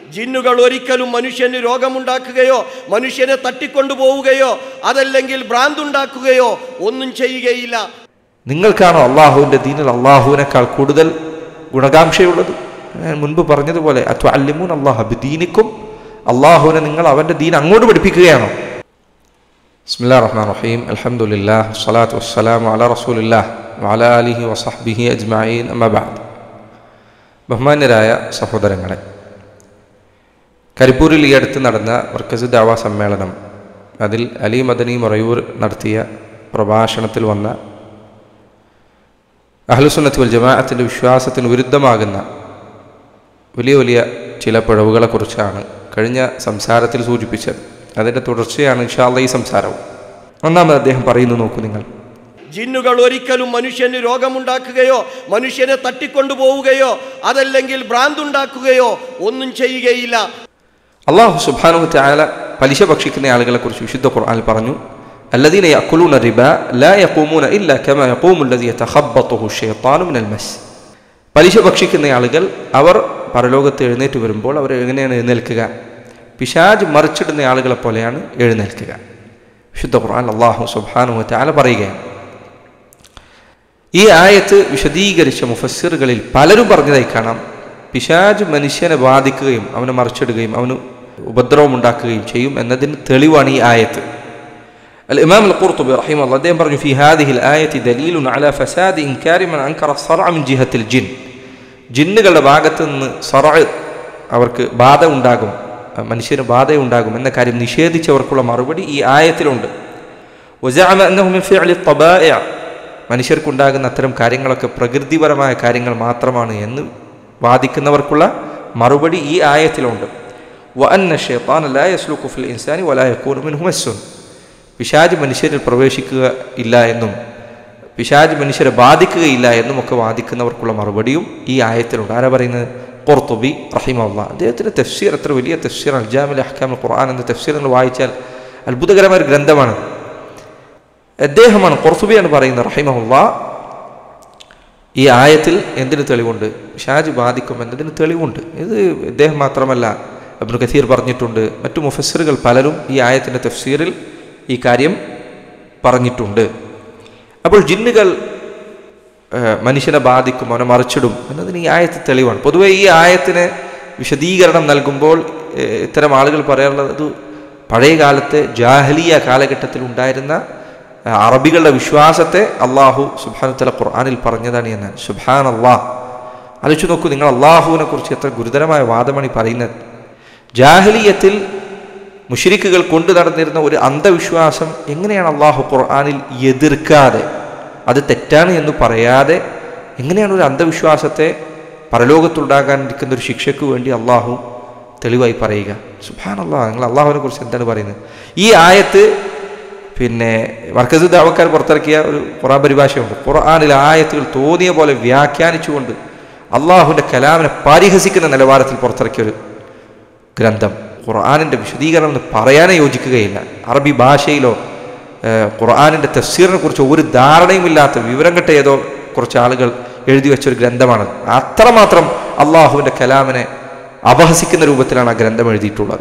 ജിന്നുകൾ ഒരിക്കലും മനുഷ്യന് രോഗമുണ്ടാക്കുകയോ മനുഷ്യനെ തട്ടിക്കൊണ്ടുപോവുകയോ അതല്ലെങ്കിൽ ഭ്രാന്തുണ്ടാക്കുകയോ ഒന്നും ചെയ്യുകയില്ല നിങ്ങൾക്കാണോ അള്ളാഹുവിൻ്റെ ദീനിൽ അള്ളാഹുവിനേക്കാൾ കൂടുതൽ ഗുണകാംക്ഷയുള്ളത് ഞാൻ മുൻപ് പറഞ്ഞതുപോലെ അത്വ അല്ലിമൂൻ അള്ളാഹു ദീനിക്കും അള്ളാഹുവിനെ നിങ്ങൾ അവൻ്റെ ദീൻ അങ്ങോട്ട് പഠിപ്പിക്കുകയാണോ ബിസ്മില്ലാ റഹ്മാൻ റഹീം അൽഹംദുലില്ലാ സ്വലാത്തു വസ്സലാമു അല റസൂലില്ലാ വഅല ആലിഹി വസഹ്ബിഹി അജ്മഈൻ അമ്മ ബഅദ് ബഹുമാന്യരായ സഹോദരങ്ങളെ കരിപ്പൂരിൽ ഈ അടുത്ത് നടന്ന വർക്കസ് ദാവ സമ്മേളനം അതിൽ അലി മദനി മറയൂർ നടത്തിയ പ്രഭാഷണത്തിൽ വന്ന അഹ്ലുസുന്നത്ത് വൽ ജമാഅത്തിൻ്റെ വിശ്വാസത്തിന് വിരുദ്ധമാകുന്ന വലിയ വലിയ ചില പിഴവുകളെക്കുറിച്ചാണ് കഴിഞ്ഞ സംസാരത്തിൽ സൂചിപ്പിച്ചത് അതിൻ്റെ തുടർച്ചയാണ് ഇൻഷാല്ല ഈ സംസാരവും ഒന്നാമത് അദ്ദേഹം പറയുന്നു നോക്കൂ നിങ്ങൾ ജിന്നുകൾ ഒരിക്കലും മനുഷ്യന് രോഗമുണ്ടാക്കുകയോ മനുഷ്യനെ തട്ടിക്കൊണ്ടുപോവുകയോ അതല്ലെങ്കിൽ ഭ്രാന്തുണ്ടാക്കുകയോ ഒന്നും ചെയ്യുകയില്ല അള്ളാഹു സുബ്ഹാനഹു തആല പലിശ ഭക്ഷിക്കുന്ന ആളുകളെ കുറിച്ച് വിശുദ്ധ ഖുർആനിൽ പറഞ്ഞു الذين يأكلون الربا لا يقومون إلا كما يقوم الذي يتخبطه الشيطان من المس പലിശ ഭക്ഷിക്കുന്ന ആളുകൾ അവർ പരലോകത്ത് എഴുന്നേറ്റ് വരുമ്പോൾ അവർ എങ്ങനെയാണ് എഴുന്നേൽക്കുക പിശാജ് മറിച്ചിടുന്ന ആളുകളെ പോലെയാണ് എഴുന്നേൽക്കുക വിശുദ്ധ ഖുർആൻ അള്ളാഹു സുബ്ഹാനഹു തആല പറയുകയാണ് ഈ ആയത്ത് വിശദീകരിച്ച മുഫസ്സിറുകളിൽ പലരും പറഞ്ഞതായി കാണാം പിശാജ് മനുഷ്യനെ ബാധിക്കുകയും അവനെ മറിച്ചിടുകയും അവന് ഉപദ്രവം ഉണ്ടാക്കുകയും ചെയ്യും എന്നതിന് തെളിവാണ് ഈ ആയത്ത് الإمام القرطبي رحمه الله دائما برجو في هذه الآية دليل على فساد إنكار من أنكر الصرع من جهة الجن ജിന്നുകളുടെ ഭാഗത്ത് നിന്ന് സറ അവർക്ക് ബാധ ഉണ്ടാകും മനുഷ്യന് ബാധ ഉണ്ടാകും എന്ന കാര്യം നിഷേധിച്ചവർക്കുള്ള മറുപടി ഈ ആയത്തിലുണ്ട് وزعم أنه من فعل الطبائع മനുഷ്യർക്കുണ്ടാകുന്ന അത്തരം കാര്യങ്ങളൊക്കെ പ്രകൃതിപരമായ കാര്യങ്ങൾ മാത്രമാണ് എന്ന് വാദിക്കുന്നവർക്കുള്ള മറുപടി ഈ ആയത്തിലുണ്ട് وأن الشيطان لا يسلك في الإنسان ولا يكون منه مس പിശാജ് മനുഷ്യരിൽ പ്രവേശിക്കുക ഇല്ല എന്നും പിശാജ് മനുഷ്യരെ ബാധിക്കുകയില്ല എന്നും ഒക്കെ വാദിക്കുന്നവർക്കുള്ള മറുപടിയും ഈ ആയത്തിലുണ്ട് ആരാ പറയുന്നത് ഖുർത്തുബി റഹിമല്ല അദ്ദേഹത്തിൻ്റെ തഫ്സീർ എത്ര വലിയ തഫ്സീർ അൽജാമിൽ അഹ്കാം ഖുർആൻ എന്ന തഫ്സീർ നിങ്ങൾ വായിച്ചാൽ അത്ഭുതകരമായ ഒരു ഗ്രന്ഥമാണ് അദ്ദേഹമാണ് ഖുർത്തുബിയാണ് പറയുന്നത് റഹിമഹുല്ല ഈ ആയത്തിൽ എന്തിന് തെളിവുണ്ട് ഷാജ് ബാധിക്കും എന്നതിന് തെളിവുണ്ട് ഇത് ഇദ്ദേഹം മാത്രമല്ല അബ്ദുൽ കസീർ പറഞ്ഞിട്ടുണ്ട് മറ്റു മുഫസ്സിറുകൾ പലരും ഈ ആയത്തിൻ്റെ തഫ്സീറിൽ ഈ കാര്യം പറഞ്ഞിട്ടുണ്ട് അപ്പോൾ ജിന്നുകൾ മനുഷ്യനെ ബാധിക്കും അവനെ മറിച്ചിടും എന്നതിന് ഈ ആയത്ത് തെളിവാണ് പൊതുവേ ഈ ആയത്തിന് വിശദീകരണം നൽകുമ്പോൾ ഇത്തരം ആളുകൾ പറയാറുള്ളത് അത് പഴയ കാലത്തെ ജാഹലിയ കാലഘട്ടത്തിൽ ഉണ്ടായിരുന്ന അറബികളുടെ വിശ്വാസത്തെ അള്ളാഹു സുബാനുത്തല ഖുർആാനിൽ പറഞ്ഞതാണ് എന്ന് സുബാൻ അള്ളാഹ് ആലോചിച്ച് നോക്കൂ നിങ്ങൾ അള്ളാഹുവിനെ കുറിച്ച് എത്ര ഗുരുതരമായ വാദമാണ് ഈ പറയുന്നത് ജാഹലിയത്തിൽ മുഷരിക്കുകൾ കൊണ്ടു നടന്നിരുന്ന ഒരു അന്ധവിശ്വാസം എങ്ങനെയാണ് അള്ളാഹു ഖുർആാനിൽ എതിർക്കാതെ അത് തെറ്റാണ് എന്ന് പറയാതെ എങ്ങനെയാണ് ഒരു അന്ധവിശ്വാസത്തെ പരലോകത്തുണ്ടാകാനിരിക്കുന്ന ഒരു ശിക്ഷയ്ക്ക് വേണ്ടി അള്ളാഹു തെളിവായി പറയുക സുബാൻ അള്ളാഹ് നിങ്ങൾ അള്ളാഹുവിനെ കുറിച്ച് എന്താണ് പറയുന്നത് ഈ ആയത്ത് പിന്നെ വർക്കസ് ദാവക്കാർ പുറത്തിറക്കിയ ഒരു ഖുറാൻ പരിഭാഷയുണ്ട് ഖുർആാനിൽ ആയത്തുകൾ തോന്നിയ പോലെ വ്യാഖ്യാനിച്ചുകൊണ്ട് അള്ളാഹുവിൻ്റെ കലാമിനെ പരിഹസിക്കുന്ന നിലവാരത്തിൽ പുറത്തിറക്കിയ ഒരു ഗ്രന്ഥം ഖുർആാനിൻ്റെ വിശദീകരണം എന്ന് പറയാനേ യോജിക്കുകയില്ല അറബി ഭാഷയിലോ ഖുർആാനിൻ്റെ തഫ്സീറിനെ കുറിച്ച് ഒരു ധാരണയുമില്ലാത്ത വിവരം കിട്ട ഏതോ കുറച്ച് ആളുകൾ എഴുതി വെച്ചൊരു ഗ്രന്ഥമാണ് അത്രമാത്രം അള്ളാഹുവിൻ്റെ കലാമിനെ അപഹസിക്കുന്ന രൂപത്തിലാണ് ആ ഗ്രന്ഥം എഴുതിയിട്ടുള്ളത്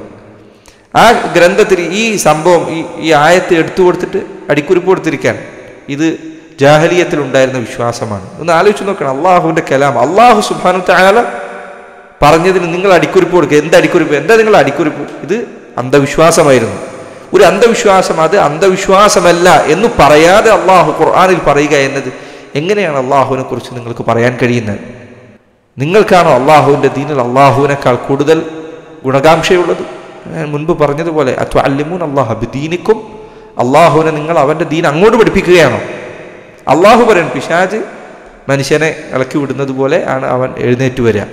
ആ ഗ്രന്ഥത്തിൽ ഈ സംഭവം ഈ ഈ ആയത്ത് എടുത്തു കൊടുത്തിട്ട് അടിക്കുറിപ്പ് കൊടുത്തിരിക്കാൻ ഇത് ജാഹലിയത്തിൽ ഉണ്ടായിരുന്ന വിശ്വാസമാണ് ഒന്ന് ആലോചിച്ച് നോക്കണം അള്ളാഹുവിൻ്റെ കലാം അള്ളാഹു സുബാനു താല പറഞ്ഞതിന് നിങ്ങൾ അടിക്കുറിപ്പ് കൊടുക്കുക എന്ത് അടിക്കുറിപ്പ് എന്താ നിങ്ങൾ അടിക്കുറിപ്പ് ഇത് അന്ധവിശ്വാസമായിരുന്നു ഒരു അന്ധവിശ്വാസം അത് അന്ധവിശ്വാസമല്ല എന്ന് പറയാതെ അള്ളാഹു ഖുർആാനിൽ പറയുക എന്നത് എങ്ങനെയാണ് അള്ളാഹുവിനെ കുറിച്ച് നിങ്ങൾക്ക് പറയാൻ കഴിയുന്നത് നിങ്ങൾക്കാണോ അള്ളാഹുവിൻ്റെ ദീനിൽ അള്ളാഹുവിനേക്കാൾ കൂടുതൽ ഗുണകാംക്ഷയുള്ളത് ഞാൻ മുൻപ് പറഞ്ഞതുപോലെ അത്വ അല്ലിമൂൻ അള്ളാഹു ദീനിക്കും അള്ളാഹുവിനെ നിങ്ങൾ അവൻ്റെ ദീൻ അങ്ങോട്ട് പഠിപ്പിക്കുകയാണോ അള്ളാഹു പറയണം പിശാജ് മനുഷ്യനെ ഇളക്കി വിടുന്നത് പോലെ ആണ് അവൻ എഴുന്നേറ്റ് വരിക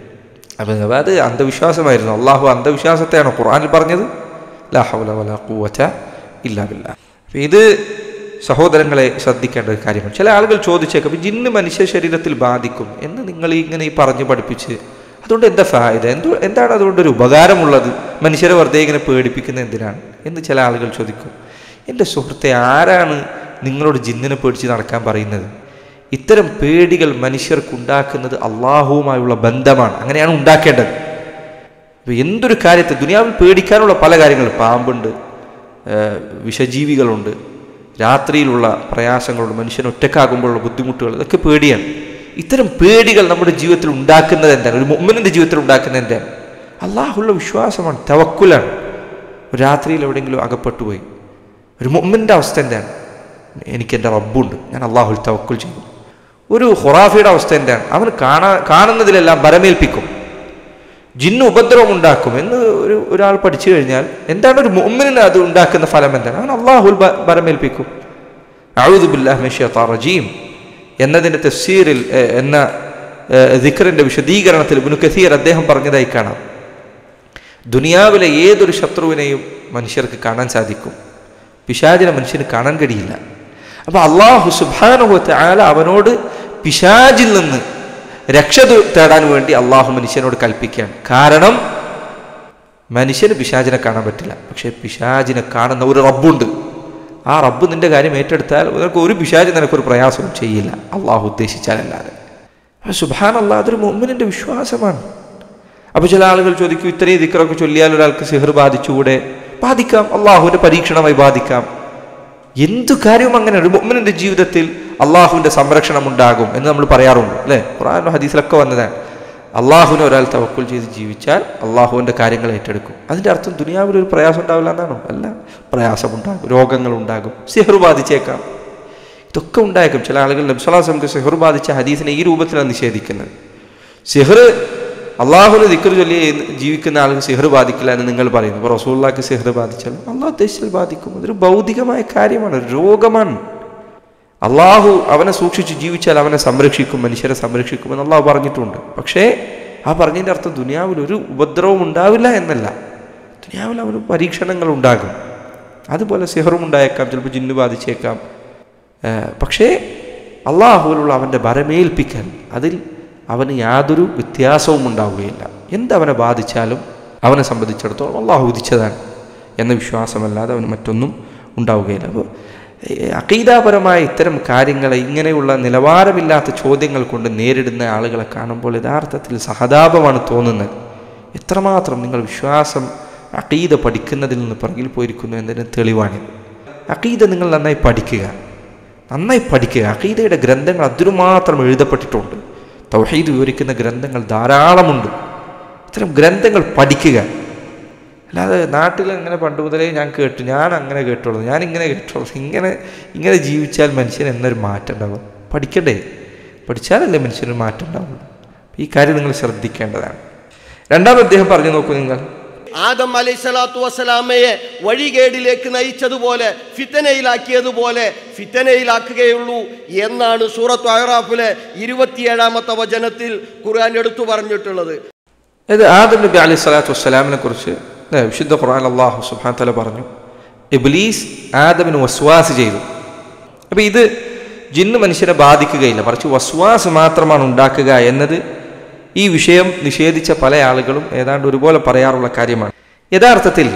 അപ്പം അത് അന്ധവിശ്വാസമായിരുന്നു അള്ളാഹു അന്ധവിശ്വാസത്തെയാണോ ഖുർആനിൽ പറഞ്ഞത് ലാഹുല വല കൂവച്ച ഇല്ല ബില്ല അപ്പം ഇത് സഹോദരങ്ങളെ ശ്രദ്ധിക്കേണ്ട ഒരു കാര്യമാണ് ചില ആളുകൾ ചോദിച്ചേക്കും ജിന്ന് മനുഷ്യ ശരീരത്തിൽ ബാധിക്കും എന്ന് നിങ്ങൾ ഇങ്ങനെ ഈ പറഞ്ഞു പഠിപ്പിച്ച് അതുകൊണ്ട് എന്താ ഫായത എന്തോ എന്താണ് അതുകൊണ്ടൊരു ഉപകാരമുള്ളത് മനുഷ്യരെ വെറുതെ ഇങ്ങനെ പേടിപ്പിക്കുന്നത് എന്തിനാണ് എന്ന് ചില ആളുകൾ ചോദിക്കും എൻ്റെ സുഹൃത്തെ ആരാണ് നിങ്ങളോട് ജിന്നിനെ പേടിച്ച് നടക്കാൻ പറയുന്നത് ഇത്തരം പേടികൾ മനുഷ്യർക്കുണ്ടാക്കുന്നത് അള്ളാഹുവുമായുള്ള ബന്ധമാണ് അങ്ങനെയാണ് ഉണ്ടാക്കേണ്ടത് അപ്പോൾ എന്തൊരു കാര്യത്തെ ദുനിയാവിൽ പേടിക്കാനുള്ള പല കാര്യങ്ങളും പാമ്പുണ്ട് ഏഹ് വിഷജീവികളുണ്ട് രാത്രിയിലുള്ള പ്രയാസങ്ങളുണ്ട് മനുഷ്യൻ ഒറ്റക്കാകുമ്പോഴുള്ള ബുദ്ധിമുട്ടുകൾ ഇതൊക്കെ പേടിയാണ് ഇത്തരം പേടികൾ നമ്മുടെ ജീവിതത്തിൽ ഉണ്ടാക്കുന്നത് എന്താണ് ഒരു മുമ്മനിൻ്റെ ജീവിതത്തിൽ ഉണ്ടാക്കുന്നത് എന്താണ് അള്ളാഹുള്ള വിശ്വാസമാണ് തവക്കുലാണ് ഒരു രാത്രിയിൽ എവിടെയെങ്കിലും അകപ്പെട്ടു പോയി ഒരു മുമ്മിൻ്റെ അവസ്ഥ എന്താണ് എനിക്ക് എൻ്റെ റബ്ബുണ്ട് ഞാൻ അള്ളാഹുൽ തവക്കുൽ ചെയ്യും ഒരു ഹൊറാഫിയുടെ അവസ്ഥ എന്താണ് അവൻ കാണാ കാണുന്നതിലെല്ലാം ബരമേൽപ്പിക്കും ജിന്ന് ഉപദ്രവം ഉണ്ടാക്കും എന്ന് ഒരു ഒരാൾ പഠിച്ചു കഴിഞ്ഞാൽ എന്താണ് ഒരു മുമ്മിന് അത് ഉണ്ടാക്കുന്ന ഫലം എന്താണ് അവൻ അള്ളാഹുൽ ബ- ബരമേൽപ്പിക്കും റജീം എന്നതിൻ്റെ തഫ്സീറിൽ എ- എന്ന ദിഖറിൻ്റെ വിശദീകരണത്തിൽ ഇബ്നു കസീർ അദ്ദേഹം പറഞ്ഞതായി കാണാം ദുനിയാവിലെ ഏതൊരു ശത്രുവിനെയും മനുഷ്യർക്ക് കാണാൻ സാധിക്കും പിശാചിനെ മനുഷ്യന് കാണാൻ കഴിയില്ല അപ്പോൾ അള്ളാഹു സുബാനുഭവത്തെ ആല അവനോട് പിശാചിൽ നിന്ന് രക്ഷ തു- തേടാൻ വേണ്ടി അള്ളാഹു മനുഷ്യനോട് കൽപ്പിക്കുകയാണ് കാരണം മനുഷ്യന് പിശാചിനെ കാണാൻ പറ്റില്ല പക്ഷേ പിശാചിനെ കാണുന്ന ഒരു റബ്ബുണ്ട് ആ റബ്ബ് നിന്റെ കാര്യം ഏറ്റെടുത്താൽ നിനക്ക് ഒരു പിശാചി നിനക്കൊരു പ്രയാസവും ചെയ്യില്ല അള്ളാഹു ഉദ്ദേശിച്ചാലല്ലാതെ സുബാൻ അള്ളാഹ് അതൊരു മുമ്മിനിൻ്റെ വിശ്വാസമാണ് അപ്പോൾ ചില ആളുകൾ ചോദിക്കും ഇത്രയും ദിക്കറൊക്കെ ചൊല്ലിയാൽ ഒരാൾക്ക് സിഹർ ബാധിച്ചുകൂടെ ബാധിക്കാം അള്ളാഹുവിൻ്റെ പരീക്ഷണമായി ബാധിക്കാം എന്തു കാര്യവും അങ്ങനെ ഒരു മുഅ്മിനിന്റെ ജീവിതത്തിൽ അള്ളാഹുവിൻ്റെ സംരക്ഷണം ഉണ്ടാകും എന്ന് നമ്മൾ പറയാറുണ്ട് അല്ലേ ഖുറാനും ഹദീസിലൊക്കെ വന്നതാണ് അള്ളാഹുവിനെ ഒരാൾ തവക്കുൽ ചെയ്ത് ജീവിച്ചാൽ അള്ളാഹുവിൻ്റെ കാര്യങ്ങൾ ഏറ്റെടുക്കും അതിൻ്റെ അർത്ഥം ദുനിയാവിൽ ഒരു പ്രയാസം ഉണ്ടാവില്ല എന്നാണോ അല്ല പ്രയാസമുണ്ടാകും രോഗങ്ങളുണ്ടാകും സിഹർ ബാധിച്ചേക്കാം ഇതൊക്കെ ഉണ്ടായേക്കും ചില ആളുകൾ നബ്സലാസംക്ക് സിഹർ ബാധിച്ച ഹദീസിനെ ഈ രൂപത്തിലാണ് നിഷേധിക്കുന്നത് സിഹർ അള്ളാഹുവിന് ദിക്കർ ചൊല്ലി ജീവിക്കുന്ന ആൾക്ക് സിഹർ ബാധിക്കില്ല എന്ന് നിങ്ങൾ പറയുന്നു അപ്പോൾ റസൂള്ളാക്ക് സിഹർ ബാധിച്ചാൽ അള്ളാഹ് ഉദ്ദേശിച്ചാൽ ബാധിക്കും അതൊരു ഭൗതികമായ കാര്യമാണ് ഒരു രോഗമാണ് അള്ളാഹു അവനെ സൂക്ഷിച്ച് ജീവിച്ചാൽ അവനെ സംരക്ഷിക്കും മനുഷ്യരെ സംരക്ഷിക്കുമെന്ന് അള്ളാഹു പറഞ്ഞിട്ടുണ്ട് പക്ഷേ ആ പറഞ്ഞതിൻ്റെ അർത്ഥം ദുനിയാവിൽ ഒരു ഉപദ്രവം ഉണ്ടാവില്ല എന്നല്ല ദുനിയാവിൽ അവന് പരീക്ഷണങ്ങൾ ഉണ്ടാകും അതുപോലെ സിഹറും ഉണ്ടായേക്കാം ചിലപ്പോൾ ജിന്ന് ബാധിച്ചേക്കാം ഏഹ് പക്ഷേ അള്ളാഹുവിലുള്ള അവൻ്റെ ഭരമേൽപ്പിക്കൽ അതിൽ അവന് യാതൊരു വ്യത്യാസവും ഉണ്ടാവുകയില്ല എന്തവനെ ബാധിച്ചാലും അവനെ സംബന്ധിച്ചിടത്തോളം അള്ളാഹു വിധിച്ചതാണ് എന്ന വിശ്വാസമല്ലാതെ അവന് മറ്റൊന്നും ഉണ്ടാവുകയില്ല അപ്പോൾ അക്കീതാപരമായ ഇത്തരം കാര്യങ്ങളെ ഇങ്ങനെയുള്ള നിലവാരമില്ലാത്ത ചോദ്യങ്ങൾ കൊണ്ട് നേരിടുന്ന ആളുകളെ കാണുമ്പോൾ യഥാർത്ഥത്തിൽ സഹതാപമാണ് തോന്നുന്നത് എത്രമാത്രം നിങ്ങൾ വിശ്വാസം അക്കീത പഠിക്കുന്നതിൽ നിന്ന് പിറകിൽ പോയിരിക്കുന്നു എന്നതിന് തെളിവാണിത് അക്കീത നിങ്ങൾ നന്നായി പഠിക്കുക നന്നായി പഠിക്കുക അഖീദയുടെ ഗ്രന്ഥങ്ങൾ അതിനുമാത്രം എഴുതപ്പെട്ടിട്ടുണ്ട് തൗഹീദ് വിവരിക്കുന്ന ഗ്രന്ഥങ്ങൾ ധാരാളമുണ്ട് ഇത്തരം ഗ്രന്ഥങ്ങൾ പഠിക്കുക അല്ലാതെ നാട്ടിൽ അങ്ങനെ പണ്ട് മുതലേ ഞാൻ കേട്ടു ഞാൻ അങ്ങനെ കേട്ടോളൂ ഞാൻ ഇങ്ങനെ കേട്ടോളൂ ഇങ്ങനെ ഇങ്ങനെ ജീവിച്ചാൽ മനുഷ്യന് എന്നൊരു മാറ്റം ഉണ്ടാവും പഠിക്കണ്ടേ പഠിച്ചാലല്ലേ മനുഷ്യന് മാറ്റം ഉണ്ടാവുള്ളൂ ഈ കാര്യം നിങ്ങൾ ശ്രദ്ധിക്കേണ്ടതാണ് രണ്ടാമത് അദ്ദേഹം പറഞ്ഞു നോക്കൂ നിങ്ങൾ ആദം അലൈഹി സ്വലാത്തു വസ്സലാമയെ വഴികേടിലേക്ക് നയിച്ചതുപോലെ ഫിത്തനയിലാക്കിയതുപോലെ ഫിത്തനയിലാക്കുകയുള്ളൂ എന്നാണ് സൂറത്ത് അഹ്റാഫിലെ ഇരുപത്തിയേഴാമത്തെ വചനത്തിൽ ഖുർആൻ എടുത്തു പറഞ്ഞിട്ടുള്ളത് ഇത് ആദം നബി അലൈഹി സ്വലാത്തു വസ്സലാമിനെ കുറിച്ച് അല്ലേ, വിശുദ്ധ ഖുർആൻ അള്ളാഹു സുബ്ഹാനഹു തആല പറഞ്ഞു ഇബ്ലീസ് ആദമിന് വസ്വാസ് ചെയ്തു അപ്പോൾ ഇത് ജിന്ന് മനുഷ്യനെ ബാധിക്കുകയില്ല മറിച്ച് വസ്വാസ് മാത്രമാണ് ഉണ്ടാക്കുക എന്നത് ഈ വിഷയം നിഷേധിച്ച പല ആളുകളും ഏതാണ്ട് ഒരുപോലെ പറയാറുള്ള കാര്യമാണ് യഥാർത്ഥത്തിൽ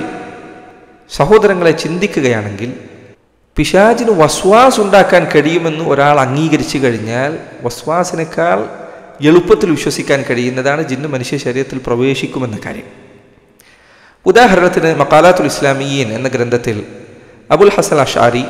സഹോദരങ്ങളെ ചിന്തിക്കുകയാണെങ്കിൽ പിശാചിന് വസ്വാസ് ഉണ്ടാക്കാൻ കഴിയുമെന്ന് ഒരാൾ അംഗീകരിച്ചു കഴിഞ്ഞാൽ വസ്വാസിനേക്കാൾ എളുപ്പത്തിൽ വിശ്വസിക്കാൻ കഴിയുന്നതാണ് ജിന്ന് മനുഷ്യ ശരീരത്തിൽ പ്രവേശിക്കുമെന്ന കാര്യം ഉദാഹരണത്തിന് മക്കാലാത്തുൽ ഇസ്ലാമിയീൻ എന്ന ഗ്രന്ഥത്തിൽ അബുൽ ഹസൻ അഷാരി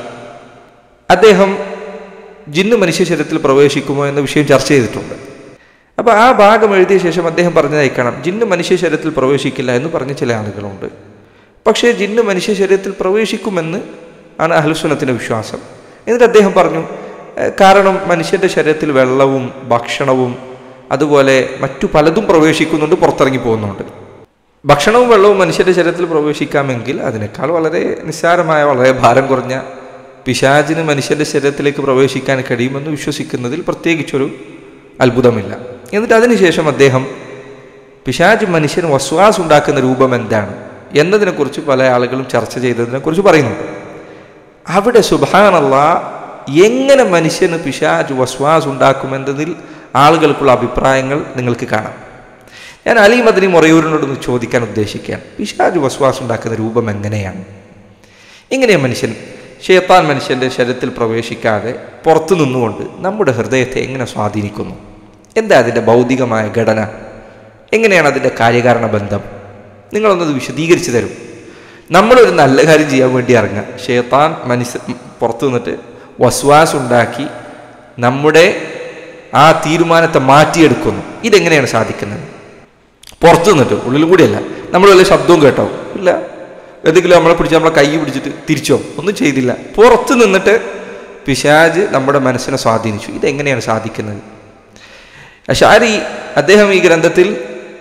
അദ്ദേഹം ജിന്ന് മനുഷ്യ ശരീരത്തിൽ പ്രവേശിക്കുമോ എന്ന വിഷയം ചർച്ച ചെയ്തിട്ടുണ്ട് അപ്പോൾ ആ ഭാഗം എഴുതിയ ശേഷം അദ്ദേഹം പറഞ്ഞതായി കാണാം ജിന്ന് മനുഷ്യ ശരീരത്തിൽ പ്രവേശിക്കില്ല എന്ന് പറഞ്ഞ ചില ആളുകളുണ്ട് പക്ഷേ ജിന്ന് മനുഷ്യ ശരീരത്തിൽ പ്രവേശിക്കുമെന്ന് ആണ് അഹ്ലുസുനത്തിൻ്റെ വിശ്വാസം എന്നിട്ട് അദ്ദേഹം പറഞ്ഞു "ഏഹ് കാരണം മനുഷ്യൻ്റെ ശരീരത്തിൽ വെള്ളവും ഭക്ഷണവും അതുപോലെ മറ്റു പലതും പ്രവേശിക്കുന്നുണ്ട് പുറത്തിറങ്ങി പോകുന്നുണ്ട് ഭക്ഷണവും വെള്ളവും മനുഷ്യൻ്റെ ശരീരത്തിൽ പ്രവേശിക്കാമെങ്കിൽ അതിനേക്കാൾ വളരെ നിസ്സാരമായ വളരെ ഭാരം കുറഞ്ഞ പിശാചിന് മനുഷ്യൻ്റെ ശരീരത്തിലേക്ക് പ്രവേശിക്കാൻ കഴിയുമെന്ന് വിശ്വസിക്കുന്നതിൽ പ്രത്യേകിച്ചൊരു അത്ഭുതമില്ല എന്നിട്ട് അതിനുശേഷം അദ്ദേഹം പിശാജ് മനുഷ്യന് വസ്വാസ് ഉണ്ടാക്കുന്ന രൂപം എന്താണ് എന്നതിനെക്കുറിച്ച് പല ആളുകളും ചർച്ച ചെയ്തതിനെക്കുറിച്ച് പറയുന്നുണ്ട് അവിടെ സുബാനല്ല എങ്ങനെ മനുഷ്യന് പിശാജ് വസ്വാസ് ഉണ്ടാക്കുമെന്നതിൽ ആളുകൾക്കുള്ള അഭിപ്രായങ്ങൾ നിങ്ങൾക്ക് കാണാം ഞാൻ അലി മദനി മൊറയൂരിനോടൊന്ന് ചോദിക്കാൻ ഉദ്ദേശിക്കുകയാണ് പിശാജ് വസ്വാസ് ഉണ്ടാക്കുന്ന രൂപം എങ്ങനെയാണ് ഇങ്ങനെയാണ് മനുഷ്യൻ ഷേത്താൻ മനുഷ്യൻ്റെ ശരീരത്തിൽ പ്രവേശിക്കാതെ പുറത്തു നിന്നുകൊണ്ട് നമ്മുടെ ഹൃദയത്തെ എങ്ങനെ സ്വാധീനിക്കുന്നു എന്താ അതിൻ്റെ ഭൗതികമായ ഘടന എങ്ങനെയാണ് അതിൻ്റെ കാര്യകാരണ ബന്ധം നിങ്ങളൊന്നത് വിശദീകരിച്ച് തരും നമ്മളൊരു നല്ല കാര്യം ചെയ്യാൻ വേണ്ടി ഇറങ്ങുക ഷേത്താൻ മനുഷ്യ പുറത്തു നിന്നിട്ട് വസ്വാസ് ഉണ്ടാക്കി നമ്മുടെ ആ തീരുമാനത്തെ മാറ്റിയെടുക്കുന്നു ഇതെങ്ങനെയാണ് സാധിക്കുന്നത് പുറത്തു നിന്നിട്ട് ഉള്ളിൽ കൂടിയല്ല നമ്മൾ വല്ല ശബ്ദവും കേട്ടോ ഇല്ല എന്തെങ്കിലും നമ്മളെ പിടിച്ച് നമ്മളെ കൈ പിടിച്ചിട്ട് തിരിച്ചോ ഒന്നും ചെയ്തില്ല പുറത്ത് നിന്നിട്ട് പിശാജ് നമ്മുടെ മനസ്സിനെ സ്വാധീനിച്ചു ഇതെങ്ങനെയാണ് സാധിക്കുന്നത് അഷാരി അദ്ദേഹം ഈ ഗ്രന്ഥത്തിൽ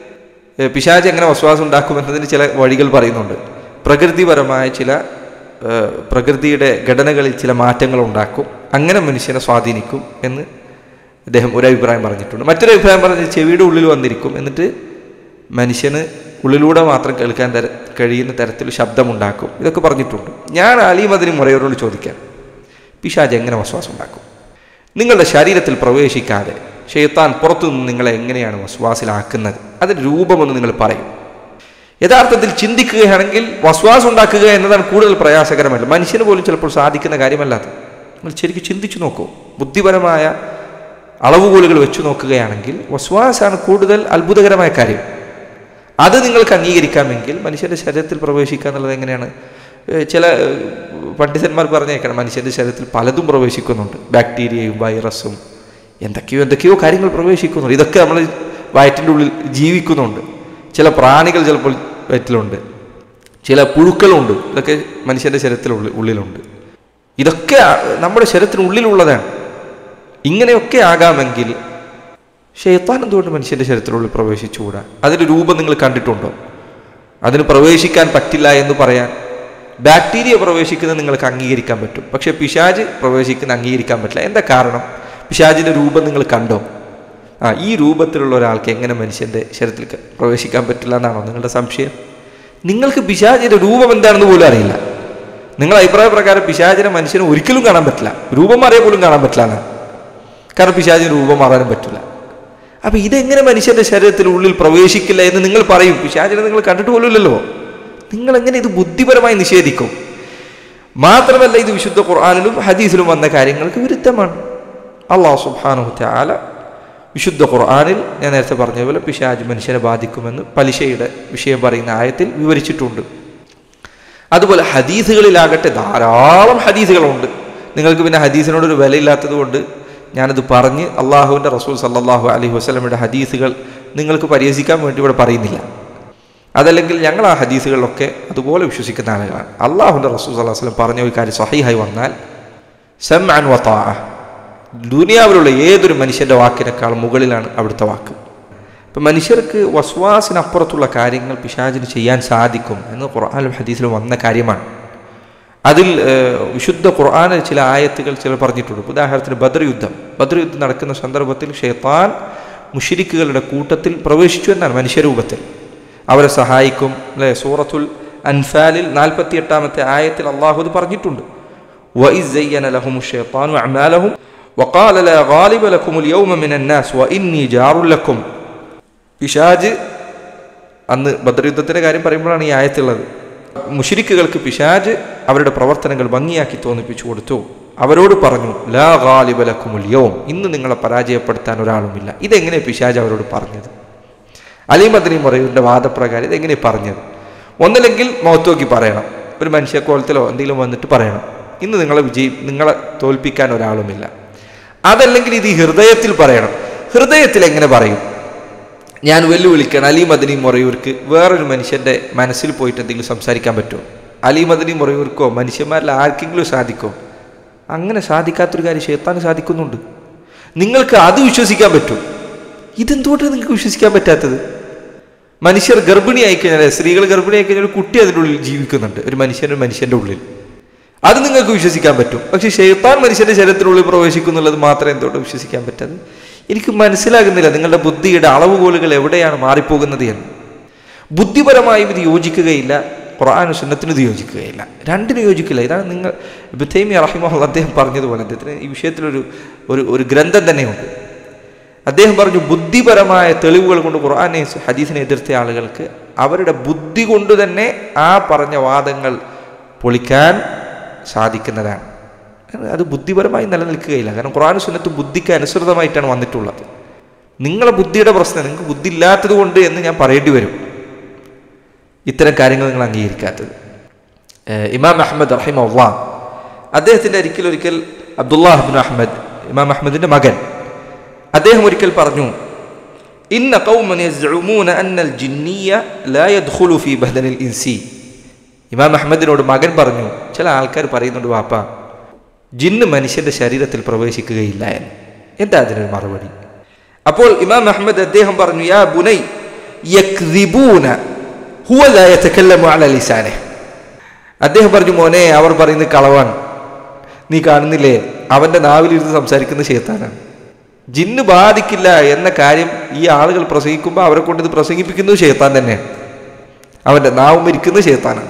ഏഹ്, പിശാജ് എങ്ങനെ വസ്വാസം ഉണ്ടാക്കുമെന്നതിന് ചില വഴികൾ പറയുന്നുണ്ട് പ്രകൃതിപരമായ ചില ഏഹ്, പ്രകൃതിയുടെ ഘടനകളിൽ ചില മാറ്റങ്ങൾ ഉണ്ടാക്കും അങ്ങനെ മനുഷ്യനെ സ്വാധീനിക്കും എന്ന് അദ്ദേഹം ഒരു അഭിപ്രായം പറഞ്ഞിട്ടുണ്ട് മറ്റൊരു അഭിപ്രായം പറഞ്ഞത് ചെവിയുടെ ഉള്ളിൽ വന്നിരിക്കും എന്നിട്ട് മനുഷ്യന് ഉള്ളിലൂടെ മാത്രം കേൾക്കാൻ തര കഴിയുന്ന തരത്തിൽ ശബ്ദമുണ്ടാക്കും ഇതൊക്കെ പറഞ്ഞിട്ടുണ്ട് ഞാൻ അലീം അതിന് മുറയോരോട് ചോദിക്കാം പിശാജ് എങ്ങനെ വസ്വാസം ഉണ്ടാക്കും നിങ്ങളുടെ ശരീരത്തിൽ പ്രവേശിക്കാതെ ഷെയ്ത്താൻ പുറത്തുനിന്ന് നിങ്ങളെ എങ്ങനെയാണ് വസ്വാസിലാക്കുന്നത് അതിൻ്റെ രൂപമെന്ന് നിങ്ങൾ പറയും യഥാർത്ഥത്തിൽ ചിന്തിക്കുകയാണെങ്കിൽ വസ്വാസം ഉണ്ടാക്കുക എന്നതാണ് കൂടുതൽ പ്രയാസകരമല്ല മനുഷ്യന് പോലും ചിലപ്പോൾ സാധിക്കുന്ന കാര്യമല്ലാതെ നിങ്ങൾ ശരിക്കും ചിന്തിച്ചു നോക്കൂ ബുദ്ധിപരമായ അളവുകോലുകൾ വെച്ചു നോക്കുകയാണെങ്കിൽ വസ്വാസാണ് കൂടുതൽ അത്ഭുതകരമായ കാര്യം അത് നിങ്ങൾക്ക് അംഗീകരിക്കാമെങ്കിൽ മനുഷ്യൻ്റെ ശരീരത്തിൽ പ്രവേശിക്കുക എന്നുള്ളത് എങ്ങനെയാണ് ഏഹ് ചില ഏഹ് പണ്ഡിതന്മാർ പറഞ്ഞേക്കണം മനുഷ്യൻ്റെ ശരീരത്തിൽ പലതും പ്രവേശിക്കുന്നുണ്ട് ബാക്ടീരിയയും വൈറസും എന്തൊക്കെയോ എന്തൊക്കെയോ കാര്യങ്ങൾ പ്രവേശിക്കുന്നുണ്ട് ഇതൊക്കെ നമ്മൾ വയറ്റിൻ്റെ ഉള്ളിൽ ജീവിക്കുന്നുണ്ട് ചില പ്രാണികൾ ചിലപ്പോൾ വയറ്റിലുണ്ട് ചില പുഴുക്കളുണ്ട് ഇതൊക്കെ മനുഷ്യൻ്റെ ശരീരത്തിനുള്ളിൽ ഉള്ളിലുണ്ട് ഇതൊക്കെ ആ- നമ്മുടെ ശരീരത്തിനുള്ളിലുള്ളതാണ് ഇങ്ങനെയൊക്കെ ആകാമെങ്കിൽ ഷെയ്ത്താൻ എന്തുകൊണ്ട് മനുഷ്യൻ്റെ ശരീരത്തിനുള്ളിൽ പ്രവേശിച്ചുകൂടാ അതിൻ്റെ രൂപം നിങ്ങൾ കണ്ടിട്ടുണ്ടോ അതിന് പ്രവേശിക്കാൻ പറ്റില്ല എന്ന് പറയാൻ ബാക്ടീരിയ പ്രവേശിക്കുന്നത് നിങ്ങൾക്ക് അംഗീകരിക്കാൻ പറ്റും പക്ഷേ പിശാജ് പ്രവേശിക്കുന്ന അംഗീകരിക്കാൻ പറ്റില്ല എന്താ കാരണം പിശാജിൻ്റെ രൂപം നിങ്ങൾ കണ്ടോ ആ ഈ രൂപത്തിലുള്ള ഒരാൾക്ക് എങ്ങനെ മനുഷ്യൻ്റെ ശരീരത്തിൽ ക- പ്രവേശിക്കാൻ പറ്റില്ല എന്നാണോ നിങ്ങളുടെ സംശയം നിങ്ങൾക്ക് പിശാജിൻ്റെ രൂപം എന്താണെന്ന് പോലും അറിയില്ല നിങ്ങളുടെ അഭിപ്രായ പ്രകാരം പിശാചിനെ മനുഷ്യന് ഒരിക്കലും കാണാൻ പറ്റില്ല രൂപം മാറിയാൽ പോലും കാണാൻ പറ്റില്ല എന്നാണ് കാരണം പിശാചിന് രൂപം മാറാനും പറ്റില്ല അപ്പൊ ഇതെങ്ങനെ മനുഷ്യന്റെ ശരീരത്തിനുള്ളിൽ പ്രവേശിക്കില്ല എന്ന് നിങ്ങൾ പറയും പിശാചിനെ നിങ്ങൾ കണ്ടിട്ട് പോലുമില്ലല്ലോ നിങ്ങൾ എങ്ങനെ ഇത് ബുദ്ധിപരമായി നിഷേധിക്കും മാത്രമല്ല ഇത് വിശുദ്ധ ഖുർആാനിലും ഹദീസിലും വന്ന കാര്യങ്ങൾക്ക് വിരുദ്ധമാണ് അള്ളാഹു സുബ്ഹാനഹു തആല വിശുദ്ധ ഖുർആാനിൽ ഞാൻ നേരത്തെ പറഞ്ഞതുപോലെ പിശാജ് മനുഷ്യനെ ബാധിക്കുമെന്ന് പലിശയുടെ വിഷയം പറയുന്ന ആയത്തിൽ വിവരിച്ചിട്ടുണ്ട് അതുപോലെ ഹദീസുകളിലാകട്ടെ ധാരാളം ഹദീസുകളുണ്ട് നിങ്ങൾക്ക് പിന്നെ ഹദീസിനോടൊരു വിലയില്ലാത്തത് കൊണ്ട് ഞാനത് പറഞ്ഞ് അള്ളാഹുവിൻ്റെ റസൂൽ സല്ലല്ലാഹു അലൈഹി വസ്ലമയുടെ ഹദീസുകൾ നിങ്ങൾക്ക് പരിഹസിക്കാൻ വേണ്ടി ഇവിടെ പറയുന്നില്ല അതല്ലെങ്കിൽ ഞങ്ങൾ ആ ഹദീസുകളിലൊക്കെ അതുപോലെ വിശ്വസിക്കുന്ന ആളുകളാണ് അള്ളാഹുവിൻ്റെ റസൂൽ സല്ലല്ലാഹു അലൈഹി വസല്ലം പറഞ്ഞ ഒരു കാര്യം സഹിഹായി വന്നാൽ സം അൻ വത്താ ദുനിയാവിലുള്ള ഏതൊരു മനുഷ്യൻ്റെ വാക്കിനേക്കാൾ മുകളിലാണ് അവിടുത്തെ വാക്ക് ഇപ്പം മനുഷ്യർക്ക് വസ്വാസിനപ്പുറത്തുള്ള കാര്യങ്ങൾ പിശാചിന് ചെയ്യാൻ സാധിക്കും എന്ന് ഖുർആാനും ഹദീസിലും വന്ന കാര്യമാണ് അതിൽ ഏഹ്, വിശുദ്ധ ഖുർആാനിൽ ചില ആയത്തുകൾ ചില പറഞ്ഞിട്ടുണ്ട് ഇപ്പൊ ഉദാഹരണത്തിന് ബദർ യുദ്ധം ബദർ യുദ്ധം നടക്കുന്ന സന്ദർഭത്തിൽ ഷെയ്ത്താൻ മുഷിരിക്കുകളുടെ കൂട്ടത്തിൽ പ്രവേശിച്ചു എന്നാണ് മനുഷ്യരൂപത്തിൽ അവരെ സഹായിക്കും അല്ലെ സൂറത്തുൽ അൻഫാലിൽ നാൽപ്പത്തി എട്ടാമത്തെ ആയത്തിൽ അള്ളാഹു ഇത് പറഞ്ഞിട്ടുണ്ട് وإذ زين لهم الشيطان أعمالهم وقال لا غالب لكم اليوم من الناس وإني جار لكم പിശാജ് അന്ന് ബദർ യുദ്ധത്തിൻ്റെ കാര്യം പറയുമ്പോഴാണ് ഈ ആയത്തുള്ളത് മുഷിരിക്കുകൾക്ക് പിശാജ് അവരുടെ പ്രവർത്തനങ്ങൾ ഭംഗിയാക്കി തോന്നിപ്പിച്ചു കൊടുത്തു അവരോട് പറഞ്ഞു ലാ ഗാലിബലക്കുമുല്യവും ഇന്ന് നിങ്ങളെ പരാജയപ്പെടുത്താൻ ഒരാളുമില്ല ഇതെങ്ങനെ പിശാജ് അവരോട് പറഞ്ഞത് അലിമദനി മുറയുടെ വാദപ്രകാരം ഇതെങ്ങനെ പറഞ്ഞത് ഒന്നില്ലെങ്കിൽ മുഖത്തോക്കി പറയണം ഒരു മനുഷ്യക്കോലത്തിലോ എന്തെങ്കിലും വന്നിട്ട് പറയണം ഇന്ന് നിങ്ങളെ വിജയി നിങ്ങളെ തോൽപ്പിക്കാൻ ഒരാളുമില്ല അതല്ലെങ്കിൽ ഇത് ഈ ഹൃദയത്തിൽ പറയണം ഹൃദയത്തിൽ എങ്ങനെ പറയും ഞാൻ വെല്ലുവിളിക്കണം അലി മദനി മൊറയൂർക്ക് വേറൊരു മനുഷ്യൻ്റെ മനസ്സിൽ പോയിട്ട് എന്തെങ്കിലും സംസാരിക്കാൻ പറ്റുമോ അലി മദനി മൊറയൂർക്കോ മനുഷ്യന്മാരിൽ ആർക്കെങ്കിലും സാധിക്കോ അങ്ങനെ സാധിക്കാത്തൊരു കാര്യം ഷേത്താന് സാധിക്കുന്നുണ്ട് നിങ്ങൾക്ക് അത് വിശ്വസിക്കാൻ പറ്റും ഇതെന്തുകൊണ്ടാണ് നിങ്ങൾക്ക് വിശ്വസിക്കാൻ പറ്റാത്തത് മനുഷ്യർ ഗർഭിണിയായി കഴിഞ്ഞാൽ സ്ത്രീകൾ ഗർഭിണിയായി കഴിഞ്ഞാൽ ഒരു കുട്ടി അതിൻ്റെ ഉള്ളിൽ ജീവിക്കുന്നുണ്ട് ഒരു മനുഷ്യൻ്റെ മനുഷ്യൻ്റെ ഉള്ളിൽ അത് നിങ്ങൾക്ക് വിശ്വസിക്കാൻ പറ്റും പക്ഷേ ഷെയ്ത്താൻ മനുഷ്യന്റെ ശരീരത്തിനുള്ളിൽ പ്രവേശിക്കുന്നുള്ളത് മാത്രമേ എന്തുകൊണ്ട് വിശ്വസിക്കാൻ പറ്റാതെ എനിക്ക് മനസ്സിലാകുന്നില്ല നിങ്ങളുടെ ബുദ്ധിയുടെ അളവുകോലുകൾ എവിടെയാണ് മാറിപ്പോകുന്നത് എന്ന് ബുദ്ധിപരമായും ഇത് യോജിക്കുകയില്ല ഖുർആാനും സുന്നത്തിനും ഇത് യോജിക്കുകയില്ല രണ്ടിനും യോജിക്കില്ല ഇതാണ് നിങ്ങൾ ബുദ്ധൈമി റഹിമഹുള്ള അദ്ദേഹം പറഞ്ഞതുപോലെ അദ്ദേഹത്തിന് ഈ വിഷയത്തിലൊരു ഒരു ഒരു ഗ്രന്ഥം തന്നെയുണ്ട് അദ്ദേഹം പറഞ്ഞു ബുദ്ധിപരമായ തെളിവുകൾ കൊണ്ട് ഖുർആാനെ ഹദീസിനെ എതിർത്ത ആളുകൾക്ക് അവരുടെ ബുദ്ധി കൊണ്ട് തന്നെ ആ പറഞ്ഞ വാദങ്ങൾ പൊളിക്കാൻ സാധിക്കുന്നതാണ് അത് ബുദ്ധിപരമായി നിലനിൽക്കുകയില്ല കാരണം ഖുർആാനും സുന്നത്തും ബുദ്ധിക്ക് അനുസൃതമായിട്ടാണ് വന്നിട്ടുള്ളത് നിങ്ങളെ ബുദ്ധിയുടെ പ്രശ്നം നിങ്ങൾക്ക് ബുദ്ധി ഇല്ലാത്തത് കൊണ്ട് എന്ന് ഞാൻ പറയേണ്ടി വരും ഇത്തരം കാര്യങ്ങൾ നിങ്ങൾ അംഗീകരിക്കാത്തത് ഏഹ് ഇമാം അഹമ്മദ് റഹിമുള്ള അദ്ദേഹത്തിൻ്റെ ഒരിക്കൽ ഒരിക്കൽ അബ്ദുല്ലാഹിബിൻ അഹമ്മദ് ഇമാം അഹമ്മദിൻ്റെ മകൻ അദ്ദേഹം ഒരിക്കൽ പറഞ്ഞു ഇന്ന ഖൗമൻ യസ്ഉമൂന അന്നൽ ജിന്നിയ ലാ യദ്ഖുലു ഫീ ബദനിൽ ഇൻസി ഇമാം അഹമ്മദിനോട് മകൻ പറഞ്ഞു ചില ആൾക്കാർ പറയുന്നുണ്ട് വാപ്പ ജിന്ന് മനുഷ്യന്റെ ശരീരത്തിൽ പ്രവേശിക്കുകയില്ല എന്ന് എന്താ അതിനൊരു മറുപടി അപ്പോൾ ഇമാം അഹമ്മദ് അദ്ദേഹം പറഞ്ഞു യാ ബുനൈ യക്ദിബൂന ഹുവ ലാ യതകല്ലമു അലാ ലിസാനിഹി അദ്ദേഹം പറഞ്ഞു മോനെ അവർ പറയുന്നത് കളവാണ് നീ കാണുന്നില്ലേ അവന്റെ നാവിലിരുന്ന് സംസാരിക്കുന്ന ശേത്താനാണ് ജിന്ന് ബാധിക്കില്ല എന്ന കാര്യം ഈ ആളുകൾ പ്രസംഗിക്കുമ്പോൾ അവരെ കൊണ്ട് ഇത് പ്രസംഗിപ്പിക്കുന്നത് ശേത്താൻ തന്നെയാണ് അവന്റെ നാവ് മരിക്കുന്നത് ശേത്താനാണ്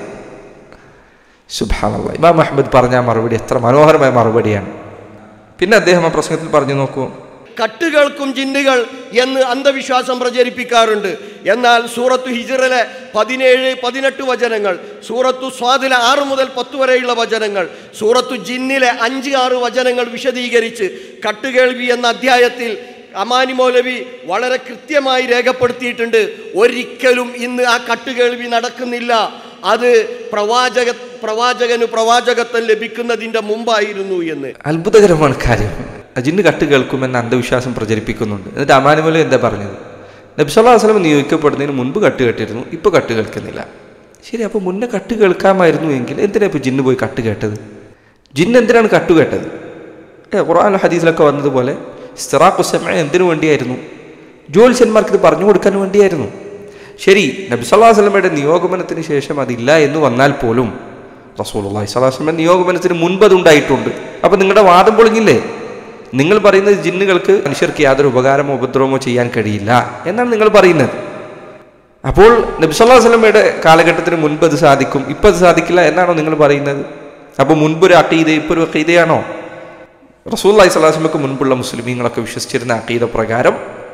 സുബാനുള്ള ഇമാം അഹമ്മദ് പറഞ്ഞ ആ മറുപടി എത്ര മനോഹരമായ മറുപടിയാണ് പിന്നെ അദ്ദേഹം ആ പ്രസംഗത്തിൽ പറഞ്ഞു നോക്കൂ കട്ടുകൾക്കും ജിന്നുകൾ എന്ന് അന്ധവിശ്വാസം പ്രചരിപ്പിക്കാറുണ്ട് എന്നാൽ സൂറത്തു ഹിജറിലെ പതിനേഴ് പതിനെട്ട് വചനങ്ങൾ സൂറത്തു സ്വാദിലെ ആറ് മുതൽ പത്ത് വരെയുള്ള വചനങ്ങൾ സൂറത്തു ജിന്നിലെ അഞ്ച് ആറ് വചനങ്ങൾ വിശദീകരിച്ച് കട്ടുകേൾവി എന്ന അധ്യായത്തിൽ അമാനി മൗലവി വളരെ കൃത്യമായി രേഖപ്പെടുത്തിയിട്ടുണ്ട് ഒരിക്കലും ഇന്ന് ആ കട്ടുകേൾവി നടക്കുന്നില്ല അത് പ്രവാചക പ്രവാചകന് പ്രവാചകത്വം ലഭിക്കുന്നതിൻ്റെ മുമ്പായിരുന്നു എന്ന് അത്ഭുതകരമാണ് കാര്യം അജിന്ന് കട്ട് കേൾക്കുമെന്ന അന്ധവിശ്വാസം പ്രചരിപ്പിക്കുന്നുണ്ട് എന്നിട്ട് അമാനുമല എന്താ പറഞ്ഞത് നബ്സല്ലാ വസ്ലം നിയോഗിക്കപ്പെടുന്നതിന് മുൻപ് കട്ട് കേട്ടിരുന്നു ഇപ്പോൾ കട്ട് കേൾക്കുന്നില്ല ശരി അപ്പോൾ മുന്നേ കട്ട് കേൾക്കാമായിരുന്നു എങ്കിൽ എന്തിനാ ഇപ്പോൾ ജിന്ന് പോയി കട്ട് കേട്ടത് ജിന്ന് എന്തിനാണ് കട്ട് കേട്ടത് ഏ ഖുർആൻ ഹദീസിലൊക്കെ വന്നതുപോലെ ഇസ്തറാഖുസമ എന്തിനു വേണ്ടിയായിരുന്നു ജ്യോത്സ്യന്മാർക്ക് ഇത് പറഞ്ഞു കൊടുക്കാൻ വേണ്ടിയായിരുന്നു ശരി നബ്സല്ലാ വസ്ലമയുടെ നിയോഗമനത്തിന് ശേഷം അതില്ല എന്ന് വന്നാൽ പോലും റസൂൽ അള്ളാഹി സ്വലാസ്ലമ നിയോഗമനത്തിന് മുൻപ് അതുണ്ടായിട്ടുണ്ട് അപ്പം നിങ്ങളുടെ വാദം പൊളിഞ്ഞില്ലേ നിങ്ങൾ പറയുന്നത് ജിന്നുകൾക്ക് മനുഷ്യർക്ക് യാതൊരു ഉപകാരമോ ഉപദ്രവമോ ചെയ്യാൻ കഴിയില്ല എന്നാണ് നിങ്ങൾ പറയുന്നത് അപ്പോൾ നബ്സല്ലാ വസ്ലമയുടെ കാലഘട്ടത്തിന് മുൻപ് അത് സാധിക്കും ഇപ്പം അത് സാധിക്കില്ല എന്നാണോ നിങ്ങൾ പറയുന്നത് അപ്പോൾ മുൻപൊരു അക്കീത ഇപ്പോൾ ഒരു അക്കീതയാണോ റസൂൽ അലൈഹി സ്വലാസ്ലമക്ക് മുൻപുള്ള മുസ്ലിമീങ്ങളൊക്കെ വിശ്വസിച്ചിരുന്ന അക്കീത പ്രകാരം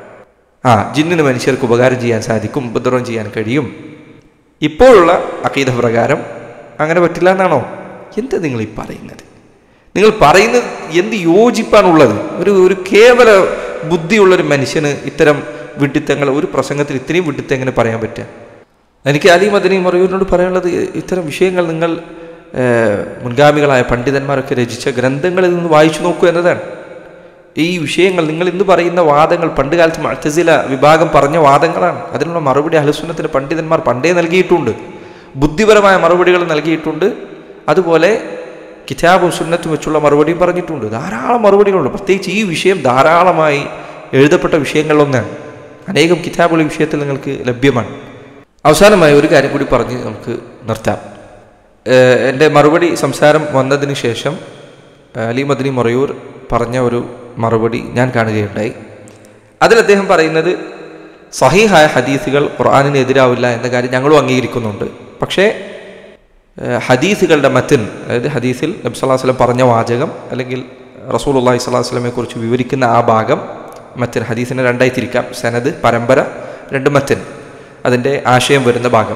ആ ജിന്നിന് മനുഷ്യർക്ക് ഉപകാരം ചെയ്യാൻ സാധിക്കും ഉപദ്രവം ചെയ്യാൻ കഴിയും ഇപ്പോഴുള്ള അക്കീത പ്രകാരം അങ്ങനെ പറ്റില്ല എന്നാണോ എന്താ നിങ്ങൾ ഈ പറയുന്നത് നിങ്ങൾ പറയുന്നത് എന്ത് യോജിപ്പാണുള്ളത് ഒരു ഒരു കേവല ബുദ്ധിയുള്ള ഒരു മനുഷ്യന് ഇത്തരം വിഡിത്തങ്ങൾ ഒരു പ്രസംഗത്തിൽ ഇത്രയും വിഡിത്തം എങ്ങനെ പറയാൻ പറ്റുക എനിക്ക് അലി മദനി മറിയൂരിനോട് പറയാനുള്ളത് ഇത്തരം വിഷയങ്ങൾ നിങ്ങൾ ഏഹ്, മുൻഗാമികളായ പണ്ഡിതന്മാരൊക്കെ രചിച്ച ഗ്രന്ഥങ്ങളിൽ നിന്ന് വായിച്ചു നോക്കൂ എന്നതാണ് ഈ വിഷയങ്ങൾ നിങ്ങൾ ഇന്ന് പറയുന്ന വാദങ്ങൾ പണ്ട് കാലത്ത് മഴത്തസില വിഭാഗം പറഞ്ഞ വാദങ്ങളാണ് അതിനുള്ള മറുപടി അഹലുസുന്നത്തിന് പണ്ഡിതന്മാർ പണ്ടേ നൽകിയിട്ടുണ്ട് ബുദ്ധിപരമായ മറുപടികൾ നൽകിയിട്ടുണ്ട് അതുപോലെ കിതാബും സുന്നത്തും വെച്ചുള്ള മറുപടിയും പറഞ്ഞിട്ടുണ്ട് ധാരാളം മറുപടികളുണ്ട് പ്രത്യേകിച്ച് ഈ വിഷയം ധാരാളമായി എഴുതപ്പെട്ട വിഷയങ്ങളിലൊന്നാണ് അനേകം കിതാബുകൾ ഈ വിഷയത്തിൽ നിങ്ങൾക്ക് ലഭ്യമാണ് അവസാനമായി ഒരു കാര്യം കൂടി പറഞ്ഞ് നമുക്ക് നിർത്താം ഏഹ് എൻ്റെ മറുപടി സംസാരം വന്നതിന് ശേഷം ഏഹ് അലി മദനി മൊറയൂർ പറഞ്ഞ ഒരു മറുപടി ഞാൻ കാണുകയുണ്ടായി അതിൽ അദ്ദേഹം പറയുന്നത് സഹീഹായ ഹദീസുകൾ ഖുർആാനിന് എതിരാവില്ല എന്ന കാര്യം ഞങ്ങളും അംഗീകരിക്കുന്നുണ്ട് പക്ഷേ ഏഹ് ഹദീസുകളുടെ മത്തിൻ അതായത് ഹദീസിൽ നബി സല്ലല്ലാഹു അലൈഹി വസല്ലം പറഞ്ഞ വാചകം അല്ലെങ്കിൽ റസൂൽ അള്ളാഹി സ്വലാഹു വസ്ലമെ കുറിച്ച് വിവരിക്കുന്ന ആ ഭാഗം മത്തിൻ ഹദീസിനെ രണ്ടായി തിരിക്കാം സനദ് പരമ്പര രണ്ട് മത്തിൻ അതിൻ്റെ ആശയം വരുന്ന ഭാഗം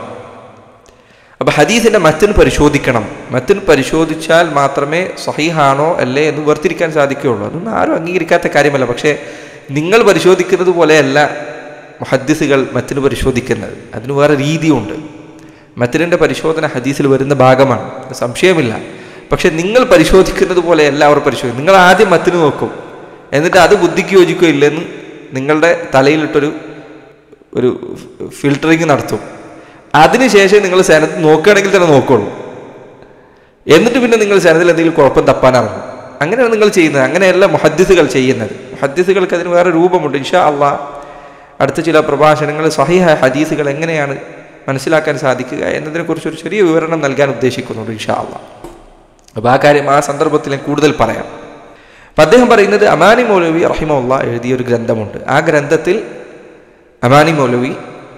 അപ്പോൾ ഹദീസിൻ്റെ മത്തിൻ പരിശോധിക്കണം മത്തിൻ പരിശോധിച്ചാൽ മാത്രമേ സഹീഹാണോ അല്ലേ എന്ന് വേർതിരിക്കാൻ സാധിക്കുകയുള്ളൂ അതൊന്നും ആരും അംഗീകരിക്കാത്ത കാര്യമല്ല പക്ഷേ നിങ്ങൾ പരിശോധിക്കുന്നത് പോലെയല്ല ഹദീസുകൾ മത്തിന് പരിശോധിക്കുന്നത് അതിന് വേറെ രീതിയുണ്ട് മത്തിനിൻ്റെ പരിശോധന ഹദീസിൽ വരുന്ന ഭാഗമാണ് അത് സംശയമില്ല പക്ഷെ നിങ്ങൾ പരിശോധിക്കുന്നത് പോലെയല്ല അവർ പരിശോധിക്കും നിങ്ങൾ ആദ്യം മത്തിന് നോക്കും എന്നിട്ട് അത് ബുദ്ധിക്ക് യോജിക്കുകയോ ഇല്ലെന്ന് നിങ്ങളുടെ തലയിലിട്ടൊരു ഒരു ഫിൽറ്ററിങ് നടത്തും അതിനുശേഷം നിങ്ങൾ സനത്ത് നോക്കുകയാണെങ്കിൽ തന്നെ നോക്കുള്ളൂ എന്നിട്ട് പിന്നെ നിങ്ങൾ സനത്തിൽ എന്തെങ്കിലും കുഴപ്പം തപ്പാനിറങ്ങും അങ്ങനെയാണ് നിങ്ങൾ ചെയ്യുന്നത് അങ്ങനെയല്ല മുഹദ്ദിസുകൾ ചെയ്യുന്നത് മുഹദ്ദിസുകൾക്ക് അതിന് വേറെ രൂപമുണ്ട് ഇൻഷാ അള്ളാ അടുത്ത ചില പ്രഭാഷണങ്ങൾ സഹിഹ ഹദീസുകൾ എങ്ങനെയാണ് മനസ്സിലാക്കാൻ സാധിക്കുക എന്നതിനെക്കുറിച്ച് ഒരു ചെറിയ വിവരണം നൽകാൻ ഉദ്ദേശിക്കുന്നുണ്ട് ഇൻഷാ അള്ളാ അപ്പോൾ ആ കാര്യം ആ സന്ദർഭത്തിൽ ഞാൻ കൂടുതൽ പറയാം അപ്പം അദ്ദേഹം പറയുന്നത് അമാനി മൗലവി റഹിമുള്ള എഴുതിയ ഒരു ഗ്രന്ഥമുണ്ട് ആ ഗ്രന്ഥത്തിൽ അമാനി മൗലവി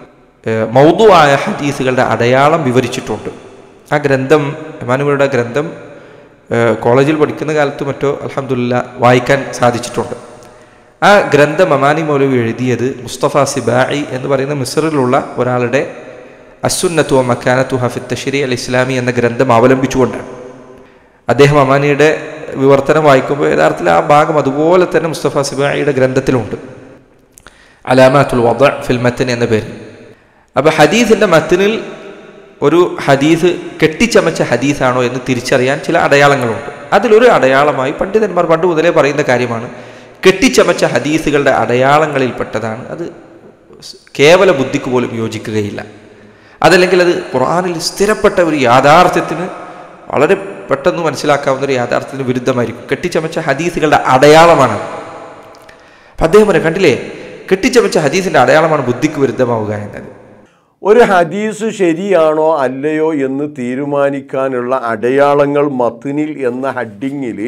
മൗതു ആയ ഹദീസുകളുടെ അടയാളം വിവരിച്ചിട്ടുണ്ട് ആ ഗ്രന്ഥം അമാനുമയുടെ ഗ്രന്ഥം ഏഹ്, കോളേജിൽ പഠിക്കുന്ന കാലത്ത് മറ്റോ അലഹമില്ല വായിക്കാൻ സാധിച്ചിട്ടുണ്ട് ആ ഗ്രന്ഥം അമാനി മൗലവി എഴുതിയത് മുസ്തഫ സിബായി എന്ന് പറയുന്ന മിസറിലുള്ള ഒരാളുടെ അസുന്നത്വ മക്കാനത്തു ഹഫിത്ത് തഷരി അൽ ഇസ്ലാമി എന്ന ഗ്രന്ഥം അവലംബിച്ചുകൊണ്ടാണ് അദ്ദേഹം അമാനിയുടെ വിവർത്തനം വായിക്കുമ്പോൾ യഥാർത്ഥത്തിൽ ആ ഭാഗം അതുപോലെ തന്നെ മുസ്തഫ സിബായിയുടെ ഗ്രന്ഥത്തിലുണ്ട് അലാമാത്തുൽ വദ ഫിൽ മത്തൻ എന്ന പേര് അപ്പോൾ ഹദീസിൻ്റെ മത്തനിൽ ഒരു ഹദീസ് കെട്ടിച്ചമച്ച ഹദീസാണോ എന്ന് തിരിച്ചറിയാൻ ചില അടയാളങ്ങളുണ്ട് അതിലൊരു അടയാളമായി പണ്ഡിതന്മാർ പണ്ട് മുതലേ പറയുന്ന കാര്യമാണ് കെട്ടിച്ചമച്ച ഹദീസുകളുടെ അടയാളങ്ങളിൽപ്പെട്ടതാണ് അത് കേവല ബുദ്ധിക്ക് പോലും യോജിക്കുകയില്ല അതല്ലെങ്കിൽ അത് ഖുർആാനിൽ സ്ഥിരപ്പെട്ട ഒരു യാഥാർത്ഥ്യത്തിന് വളരെ പെട്ടെന്ന് മനസ്സിലാക്കാവുന്ന ഒരു യാഥാർത്ഥ്യത്തിന് വിരുദ്ധമായിരിക്കും കെട്ടിച്ചമച്ച ഹദീസുകളുടെ അടയാളമാണ് അപ്പം അദ്ദേഹം പറയാം കണ്ടില്ലേ കെട്ടിച്ചമച്ച ഹദീസിന്റെ അടയാളമാണ് ബുദ്ധിക്ക് വിരുദ്ധമാവുക എന്നത് ഒരു ഹദീസ് ശരിയാണോ അല്ലയോ എന്ന് തീരുമാനിക്കാനുള്ള അടയാളങ്ങൾ മത്തിനിൽ എന്ന ഹഡിങ്ങിൽ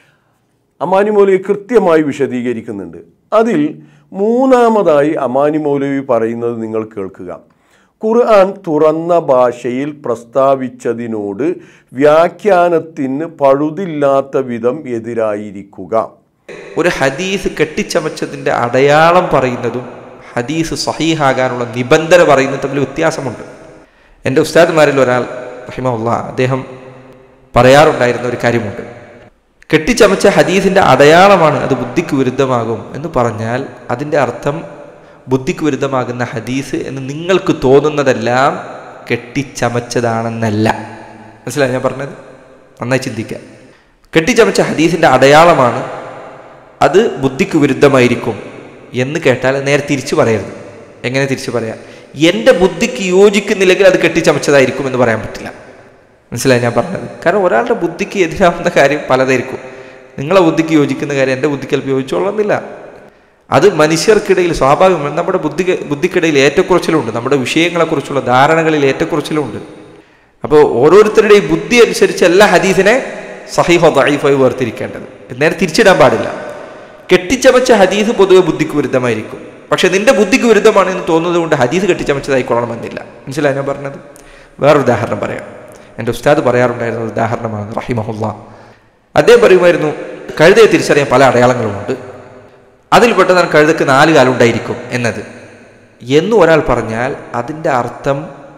അമാനി മൗലവി കൃത്യമായി വിശദീകരിക്കുന്നുണ്ട് അതിൽ മൂന്നാമതായി അമാനി മൗലവി പറയുന്നത് നിങ്ങൾ കേൾക്കുക ഖുർആൻ തുറന്ന ഭാഷയിൽ പ്രസ്താവിച്ചതിനോട് വ്യാഖ്യാനത്തിന് പഴുതില്ലാത്ത വിധം എതിരായിരിക്കുക ഒരു ഹദീസ് കെട്ടിച്ചമച്ചതിൻ്റെ അടയാളം പറയുന്നതും ഹദീസ് സഹീഹാകാനുള്ള നിബന്ധന പറയുന്നതും തമ്മിൽ വ്യത്യാസമുണ്ട് എൻ്റെ ഉസ്താദ്മാരിൽ ഒരാൾ റഹിമുള്ള അദ്ദേഹം പറയാറുണ്ടായിരുന്ന ഒരു കാര്യമുണ്ട് കെട്ടിച്ചമച്ച ഹദീസിൻ്റെ അടയാളമാണ് അത് ബുദ്ധിക്ക് വിരുദ്ധമാകും എന്ന് പറഞ്ഞാൽ അതിൻ്റെ അർത്ഥം ബുദ്ധിക്ക് വിരുദ്ധമാകുന്ന ഹദീസ് എന്ന് നിങ്ങൾക്ക് തോന്നുന്നതെല്ലാം കെട്ടിച്ചമച്ചതാണെന്നല്ല മനസ്സിലായി ഞാൻ പറഞ്ഞത് നന്നായി ചിന്തിക്കുക കെട്ടിച്ചമച്ച ഹദീസിൻ്റെ അടയാളമാണ് അത് ബുദ്ധിക്ക് വിരുദ്ധമായിരിക്കും എന്ന് കേട്ടാൽ നേരെ തിരിച്ചു പറയരുത് എങ്ങനെ തിരിച്ചു പറയാം എൻ്റെ ബുദ്ധിക്ക് യോജിക്കുന്നില്ലെങ്കിൽ അത് കെട്ടിച്ചമച്ചതായിരിക്കും എന്ന് പറയാൻ പറ്റില്ല മനസ്സിലായി ഞാൻ പറഞ്ഞത് കാരണം ഒരാളുടെ ബുദ്ധിക്ക് എതിരാവുന്ന കാര്യം പലതായിരിക്കും നിങ്ങളെ ബുദ്ധിക്ക് യോജിക്കുന്ന കാര്യം എൻ്റെ ബുദ്ധിക്ക് ചിലപ്പോൾ യോജിച്ചോളുന്നില്ല അത് മനുഷ്യർക്കിടയിൽ സ്വാഭാവികമാണ് നമ്മുടെ ബുദ്ധി ബുദ്ധിക്കിടയിൽ ഏറ്റക്കുറച്ചിലുണ്ട് നമ്മുടെ വിഷയങ്ങളെക്കുറിച്ചുള്ള ധാരണകളിൽ ഏറ്റക്കുറച്ചിലുണ്ട് അപ്പോൾ ഓരോരുത്തരുടെയും ബുദ്ധി അനുസരിച്ച് എല്ലാ ഹദീസിനെ സഹീഫോ ദൈഫോ വേർതിരിക്കേണ്ടത് നേരെ തിരിച്ചിടാൻ പാടില്ല കെട്ടിച്ചമച്ച ഹദീസ് പൊതുവെ ബുദ്ധിക്ക് വിരുദ്ധമായിരിക്കും പക്ഷെ നിന്റെ ബുദ്ധിക്ക് വിരുദ്ധമാണ് എന്ന് തോന്നുന്നത് കൊണ്ട് ഹദീസ് കെട്ടിച്ചമച്ചതായിക്കൊള്ളണമെന്നില്ല മനസ്സിലായി ഞാൻ പറഞ്ഞത് വേറൊരു ഉദാഹരണം പറയാം എൻ്റെ ഉസ്താദ് പറയാറുണ്ടായിരുന്ന ഒരു ഉദാഹരണമാണ് റഹിമഹുല്ല അദ്ദേഹം പറയുമായിരുന്നു കഴുതയെ തിരിച്ചറിയാൻ പല അടയാളങ്ങളുമുണ്ട് അതിൽപ്പെട്ടതാണ് കഴുതക്ക് നാല് കാലുണ്ടായിരിക്കും എന്നത് എന്ന് ഒരാൾ പറഞ്ഞാൽ അതിൻ്റെ അർത്ഥം